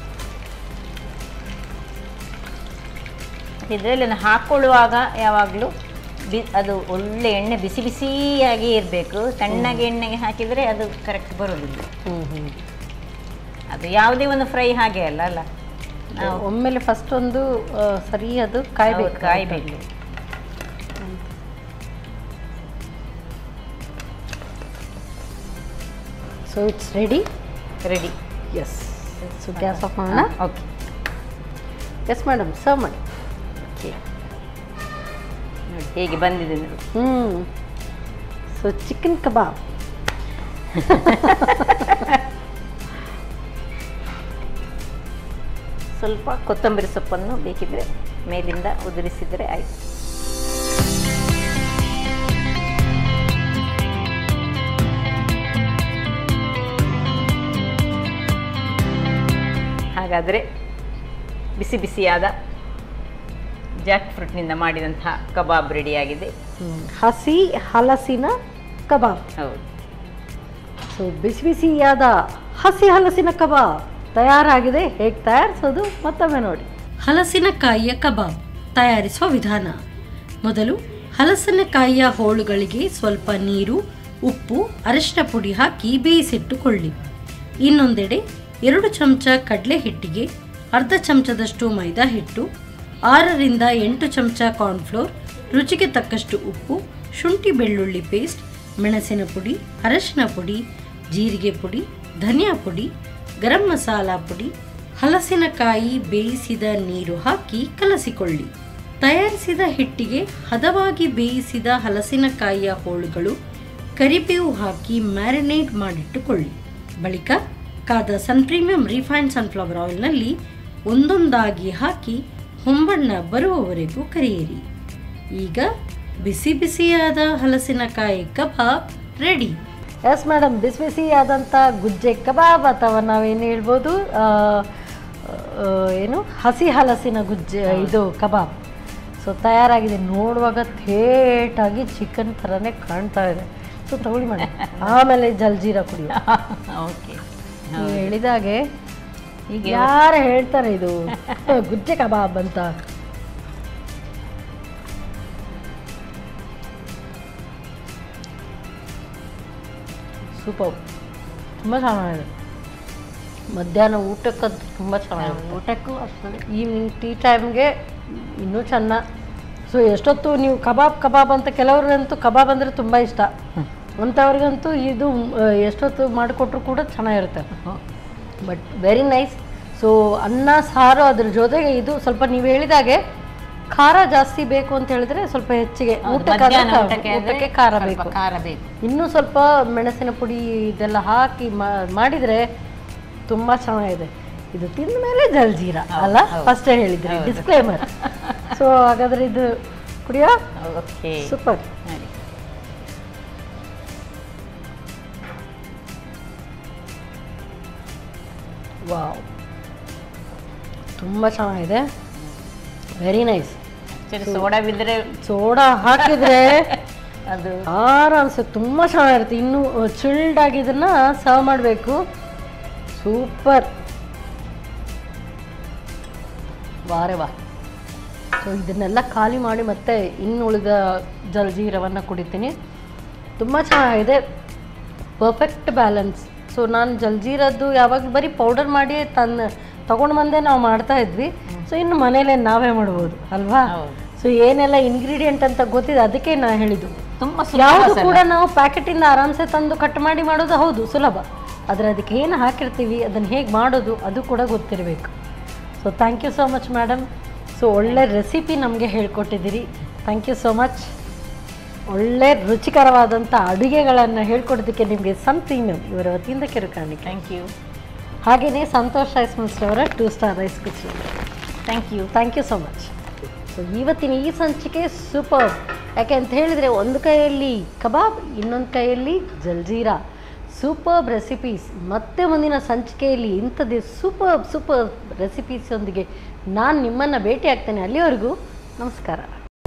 S4: ಇದರಲ್ಲಿ ಹಾಕೊಳ್ಳುವಾಗ ಯಾವಾಗಲೂ ಬಿ ಅದು ಒಳ್ಳೆ ಎಣ್ಣೆ ಬಿಸಿ ಬಿಸಿಯಾಗಿ ಇರಬೇಕು ತಣ್ಣಗೆ ಎಣ್ಣೆಗೆ ಹಾಕಿದರೆ ಅದು ಕರೆಕ್ಟ್ ಬರೋದಿಲ್ಲ
S2: ಹ್ಮ್ ಹ್ಮ್
S4: ಅದು ಯಾವುದೇ ಒಂದು ಫ್ರೈ ಹಾಗೆ ಅಲ್ಲ ಅಲ್ಲ ನಾವು
S2: ಒಮ್ಮೆಲೆ ಫಸ್ಟ್ ಒಂದು ಆ, ಸರಿ ಅದು ಕಾಯ್ಬೇಕು
S4: ಹೌದು, ಕಾಯ್ಬೇಕು
S2: so it's ready
S4: ready
S2: yes so gas off ಮಾಡೋಣ
S4: ಓಕೆ
S2: ಎಸ್ ಮೇಡಮ್ ಸರ್ವ್ ಮಾಡಿ
S4: ಓಕೆ ನೋಡಿ ಹೇಗೆ ಬಂದಿದೆ ನೋಡಿ
S2: ಹ್ಞೂ ಸೊ ಚಿಕನ್ ಕಬಾಬ್
S4: ಸ್ವಲ್ಪ ಕೊತ್ತಂಬರಿ ಸೊಪ್ಪನ್ನು ಬೇಕಿದ್ರೆ ಮೇಲಿಂದ ಉದುರಿಸಿದರೆ ಆಯಿತು ಹಾಗಾದರೆ ಬಿಸಿ ಬಿಸಿಯಾದ ಜಾಕ್ ಫ್ರೂಟ್ನಿಂದ ಮಾಡಿದಂತಹ ಕಬಾಬ್ ರೆಡಿಯಾಗಿದೆ
S2: ಹಸಿ ಹಲಸಿನ ಕಬಾಬ್
S4: ಹೌದು
S2: ಸೊ ಬಿಸಿ ಬಿಸಿಯಾದ ಹಸಿ ಹಲಸಿನ ಕಬಾಬ್ ತಯಾರಾಗಿದೆ ಹೇಗೆ ತಯಾರಿಸೋದು ಮತ್ತೊಮ್ಮೆ ನೋಡಿ ಹಲಸಿನಕಾಯಿಯ ಕಬಾಬ್ ತಯಾರಿಸುವ ವಿಧಾನ ಮೊದಲು ಹಲಸಿನಕಾಯಿಯ ಹೋಳುಗಳಿಗೆ ಸ್ವಲ್ಪ ನೀರು ಉಪ್ಪು ಅರಿಶಿನ ಪುಡಿ ಹಾಕಿ ಬೇಯಿಸಿಟ್ಟುಕೊಳ್ಳಿ ಇನ್ನೊಂದೆಡೆ ಎರಡು ಚಮಚ ಕಡಲೆ ಹಿಟ್ಟಿಗೆ ಅರ್ಧ ಚಮಚದಷ್ಟು ಮೈದಾ ಹಿಟ್ಟು ಆರರಿಂದ ಎಂಟು ಚಮಚ ಕಾರ್ನ್ಫ್ಲೋರ್ ರುಚಿಗೆ ತಕ್ಕಷ್ಟು ಉಪ್ಪು ಶುಂಠಿ ಬೆಳ್ಳುಳ್ಳಿ ಪೇಸ್ಟ್ ಮೆಣಸಿನ ಪುಡಿ ಅರಶಿನ ಪುಡಿ ಜೀರಿಗೆ ಪುಡಿ ಧನಿಯಾ ಪುಡಿ ಗರಂ ಮಸಾಲ ಪುಡಿ ಹಲಸಿನಕಾಯಿ ಬೇಯಿಸಿದ ನೀರು ಹಾಕಿ ಕಲಸಿಕೊಳ್ಳಿ ತಯಾರಿಸಿದ ಹಿಟ್ಟಿಗೆ ಹದವಾಗಿ ಬೇಯಿಸಿದ ಹಲಸಿನಕಾಯಿಯ ಹೋಳುಗಳು ಕರಿಬೇವು ಹಾಕಿ ಮ್ಯಾರಿನೇಟ್ ಮಾಡಿಟ್ಟುಕೊಳ್ಳಿ ಬಳಿಕ ಕಾದ ಸನ್ ಪ್ರೀಮಿಯಂ ರಿಫೈನ್ಡ್ ಸನ್ಫ್ಲವರ್ ಆಯಿಲ್ನಲ್ಲಿ ಒಂದೊಂದಾಗಿ ಹಾಕಿ ಹೊಂಬಣ್ಣ ಬರುವವರೆಗೂ ಕರಿಯಿರಿ ಈಗ ಬಿಸಿ ಬಿಸಿಯಾದ ಹಲಸಿನಕಾಯಿ ಕಬಾಬ್ ರೆಡಿ ಎಸ್ ಮೇಡಮ್ ಬಿಸಿ ಬಿಸಿಯಾದಂಥ ಗುಜ್ಜೆ ಕಬಾಬ್ ಅಥವಾ ನಾವೇನು ಹೇಳ್ಬೋದು ಆ, ಆ, ಏನು ಹಸಿ ಹಲಸಿನ ಗುಜ್ಜೆ ಇದು ಕಬಾಬ್ ಸೊ ತಯಾರಾಗಿದೆ ನೋಡುವಾಗ ಥೇಟಾಗಿ ಚಿಕನ್ ಥರನೇ ಕಾಣ್ತಾ ಇದೆ ಸೊ ತಗೊಳ್ಳಿ ಮೇಡಮ್ ಆಮೇಲೆ ಜಲ್ಜೀರಾ ಕುಡಿಯೋ
S4: ಓಕೆ
S2: ನೀವು ಹೇಳಿದಾಗೆ
S4: ಹೀಗೆ
S2: ಯಾರು ಹೇಳ್ತಾರೆ ಇದು ಗುಜ್ಜೆ ಕಬಾಬ್ ಅಂತ ಸೂಪರ್ ತುಂಬ ಚೆನ್ನಾಗಿದೆ ಮಧ್ಯಾಹ್ನ ಊಟಕ್ಕಂತೂ ತುಂಬ ಚೆನ್ನಾಗಿರುತ್ತೆ
S4: ಊಟಕ್ಕೂ ಆಗ್ತದೆ
S2: ಈವ್ನಿಂಗ್ ಟೀ ಟೈಮ್ಗೆ ಇನ್ನೂ ಚೆನ್ನ ಸೊ ಎಷ್ಟೊತ್ತು ನೀವು ಕಬಾಬ್ ಕಬಾಬ್ ಅಂತ ಕೆಲವ್ರಿಗಂತೂ ಕಬಾಬ್ ಅಂದರೆ ತುಂಬ ಇಷ್ಟ ಅಂಥವ್ರಿಗಂತೂ ಇದು ಆ, ಎಷ್ಟೊತ್ತು ಮಾಡಿಕೊಟ್ರು ಕೂಡ ಚೆನ್ನಾಗಿರುತ್ತೆ ಬಟ್ ವೆರಿ ನೈಸ್ ಸೊ ಅನ್ನ ಸಾರು ಅದ್ರ ಜೊತೆಗೆ ಇದು ಸ್ವಲ್ಪ ನೀವು ಹೇಳಿದಾಗೆ ಖಾರ ಜಾಸ್ತಿ ಬೇಕು ಅಂತ ಹೇಳಿದ್ರೆ ಸ್ವಲ್ಪ ಹೆಚ್ಚಿಗೆ
S4: ಹೌದು,
S2: ಊಟಕ್ಕೆ
S4: ಮಧ್ಯಾಹ್ನ
S2: ಆದ್ರೆ
S4: ಊಟಕ್ಕೆ ಆದ್ರೆ
S2: ಊಟಕ್ಕೆ ಖಾರ
S4: ಸ್ವಲ್ಪ
S2: ಬೇಕು
S4: ಖಾರ ಬೇಕು
S2: ಇನ್ನೂ ಸ್ವಲ್ಪ ಮೆಣಸಿನ ಪುಡಿ ಇದೆಲ್ಲ ಹಾಕಿ ಮಾ- ಮಾಡಿದ್ರೆ ತುಂಬ ಚೆನ್ನಾಗಿದೆ ಇದು ತಿಂದ ಮೇಲೆ ಜಲ್ಜೀರಾ ಅಲ್ಲ ಫಸ್ಟ್ ಹೇಳಿದ್ರಿ ಡಿಸ್ಕ್ಲೇಮರ್ ಸೊ ಹಾಗಾದ್ರೆ ಇದು ಕುಡಿಯೋ
S4: ಓಕೆ
S2: ಸೂಪರ್
S4: ನೋಡಿ
S2: ವಾವ್ ತುಂಬ ಚೆನ್ನಾಗಿದೆ ವೆರಿ ನೈಸ್
S4: ಸರಿ ಸೋಡಾ ಬಿದ್ದರೆ
S2: ಸೋಡಾ ಹಾಕಿದ್ರೆ
S4: ಅದು
S2: ಆರಾಮ್ಸೆ ತುಂಬ ಚೆನ್ನಾಗಿರುತ್ತೆ ಇನ್ನು ಚಿಲ್ಡ್ ಆಗಿ ಇದನ್ನ ಸರ್ವ್ ಮಾಡಬೇಕು ಸೂಪರ್ ವಾರೆ ವಾ ಸೊ ಇದನ್ನೆಲ್ಲ ಖಾಲಿ ಮಾಡಿ ಮತ್ತೆ ಇನ್ನು ಉಳಿದ ಜಲ್ಜೀರವನ್ನು ಕುಡಿತೀನಿ ತುಂಬ ಚೆನ್ನಾಗಿದೆ ಪರ್ಫೆಕ್ಟ್ ಬ್ಯಾಲೆನ್ಸ್ ಸೊ ನಾನು ಜಲ್ಜೀರದ್ದು ಯಾವಾಗ ಬರೀ ಪೌಡರ್ ಮಾಡಿ ತನ್ನ ತೊಗೊಂಡು ಬಂದೆ ನಾವು ಮಾಡ್ತಾ ಇದ್ವಿ ಸೊ ಇನ್ನು ಮನೇಲೆ ನಾವೇ ಮಾಡ್ಬೋದು ಅಲ್ವಾ
S4: ಹೌದು.
S2: ಸೊ ಏನೆಲ್ಲ ಇಂಗ್ರೀಡಿಯೆಂಟ್ ಅಂತ ಗೊತ್ತಿದೆ ಅದಕ್ಕೆ ನಾ ಹೇಳಿದ್ದು
S4: ತುಂಬಾ
S2: ಯಾವುದು
S4: ಸುಲಭ
S2: ಕೂಡ ನಾವು ಪ್ಯಾಕೆಟಿಂದ ಆರಾಮ್ಸೆ ತಂದು ಕಟ್ ಮಾಡಿ ಮಾಡೋದು ಹೌದು ಸುಲಭ ಆದರೆ ಅದಕ್ಕೆ ಏನು ಹಾಕಿರ್ತೀವಿ ಅದನ್ನು ಹೇಗೆ ಮಾಡೋದು ಅದು ಕೂಡ ಗೊತ್ತಿರಬೇಕು so thank you so much madam so ಒಳ್ಳೆ ರೆಸಿಪಿ ನಮಗೆ ಹೇಳ್ಕೊಟ್ಟಿದ್ದೀರಿ ಥ್ಯಾಂಕ್ ಯು ಸೋ ಮಚ್ ಒಳ್ಳೆ ರುಚಿಕರವಾದಂಥ ಅಡುಗೆಗಳನ್ನು ಹೇಳ್ಕೊಡೋದಕ್ಕೆ ನಿಮಗೆ ಸನ್ ಪ್ರೀಮಿಯಂ ಇವರ ವತಿಯಿಂದ ಕಿರುಕಾಣಿಕೆ
S4: ಥ್ಯಾಂಕ್ ಯು
S2: ಹಾಗೆಯೇ ಸಂತೋಷ್ ರೈಸ್ ಅವರ ಟೂ ಸ್ಟಾರ್ ರೈಸ್ ಕುಚ್ಚು
S4: thank you
S2: thank you so much so ಇವತ್ತಿನ ಈ ಸಂಚಿಕೆ ಸೂಪರ್ ಯಾಕೆ ಅಂತ ಹೇಳಿದರೆ ಒಂದು ಕೈಯಲ್ಲಿ ಕಬಾಬ್ ಇನ್ನೊಂದು ಕೈಯಲ್ಲಿ ಜಲ್ಜೀರಾ ಸೂಪರ್ಬ್ ರೆಸಿಪೀಸ್ ಮತ್ತೆ ಮುಂದಿನ ಸಂಚಿಕೆಯಲ್ಲಿ ಇಂಥದ್ದೇ ಸೂಪರ್ ಸೂಪರ್ ರೆಸಿಪೀಸೊಂದಿಗೆ ನಾನು ನಿಮ್ಮನ್ನು ಭೇಟಿ ಆಗ್ತೇನೆ ಅಲ್ಲಿವರೆಗೂ ನಮಸ್ಕಾರ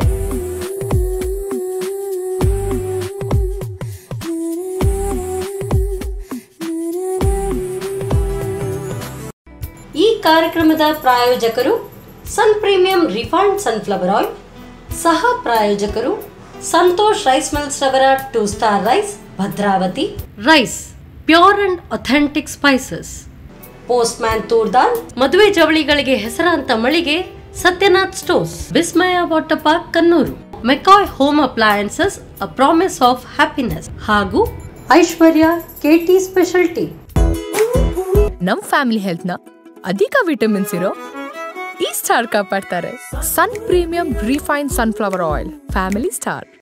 S2: ಈ ಕಾರ್ಯಕ್ರಮದ ಪ್ರಾಯೋಜಕರು ಸನ್ ಪ್ರೀಮಿಯಂ ರಿಫೈಂಡ್ ಸನ್ಫ್ಲವರ್ ಆಯಿಲ್ ಸಹ ಪ್ರಾಯೋಜಕರು ಸಂತೋಷ್ ರೈಸ್ ಮಿಲ್ಸ್ ರವರ two star rice Bhadravati rice pure and authentic spices postman ತೂರ್ದಾಲ್ ಮದುವೆ ಜವಳಿಗಳಿಗೆ ಹೆಸರಾಂತ ಮಳಿಗೆ Satyanath stores Vismaya water park Kannur McCoy home appliances a promise of happiness ಹಾಗೂ ಐಶ್ವರ್ಯ ಕೆಟಿ ಸ್ಪೆಷಲ್ಟಿ
S3: ನಮ್ ಫ್ಯಾಮಿಲಿ ಹೆಲ್ತ್ ನ ಅಧಿಕ ವಿಟಮಿನ್ಸ್ ಇರೋ ಈ ಸ್ಟಾರ್ ಕಾಪಾಡ್ತಾರೆ sun premium refine sunflower oil family star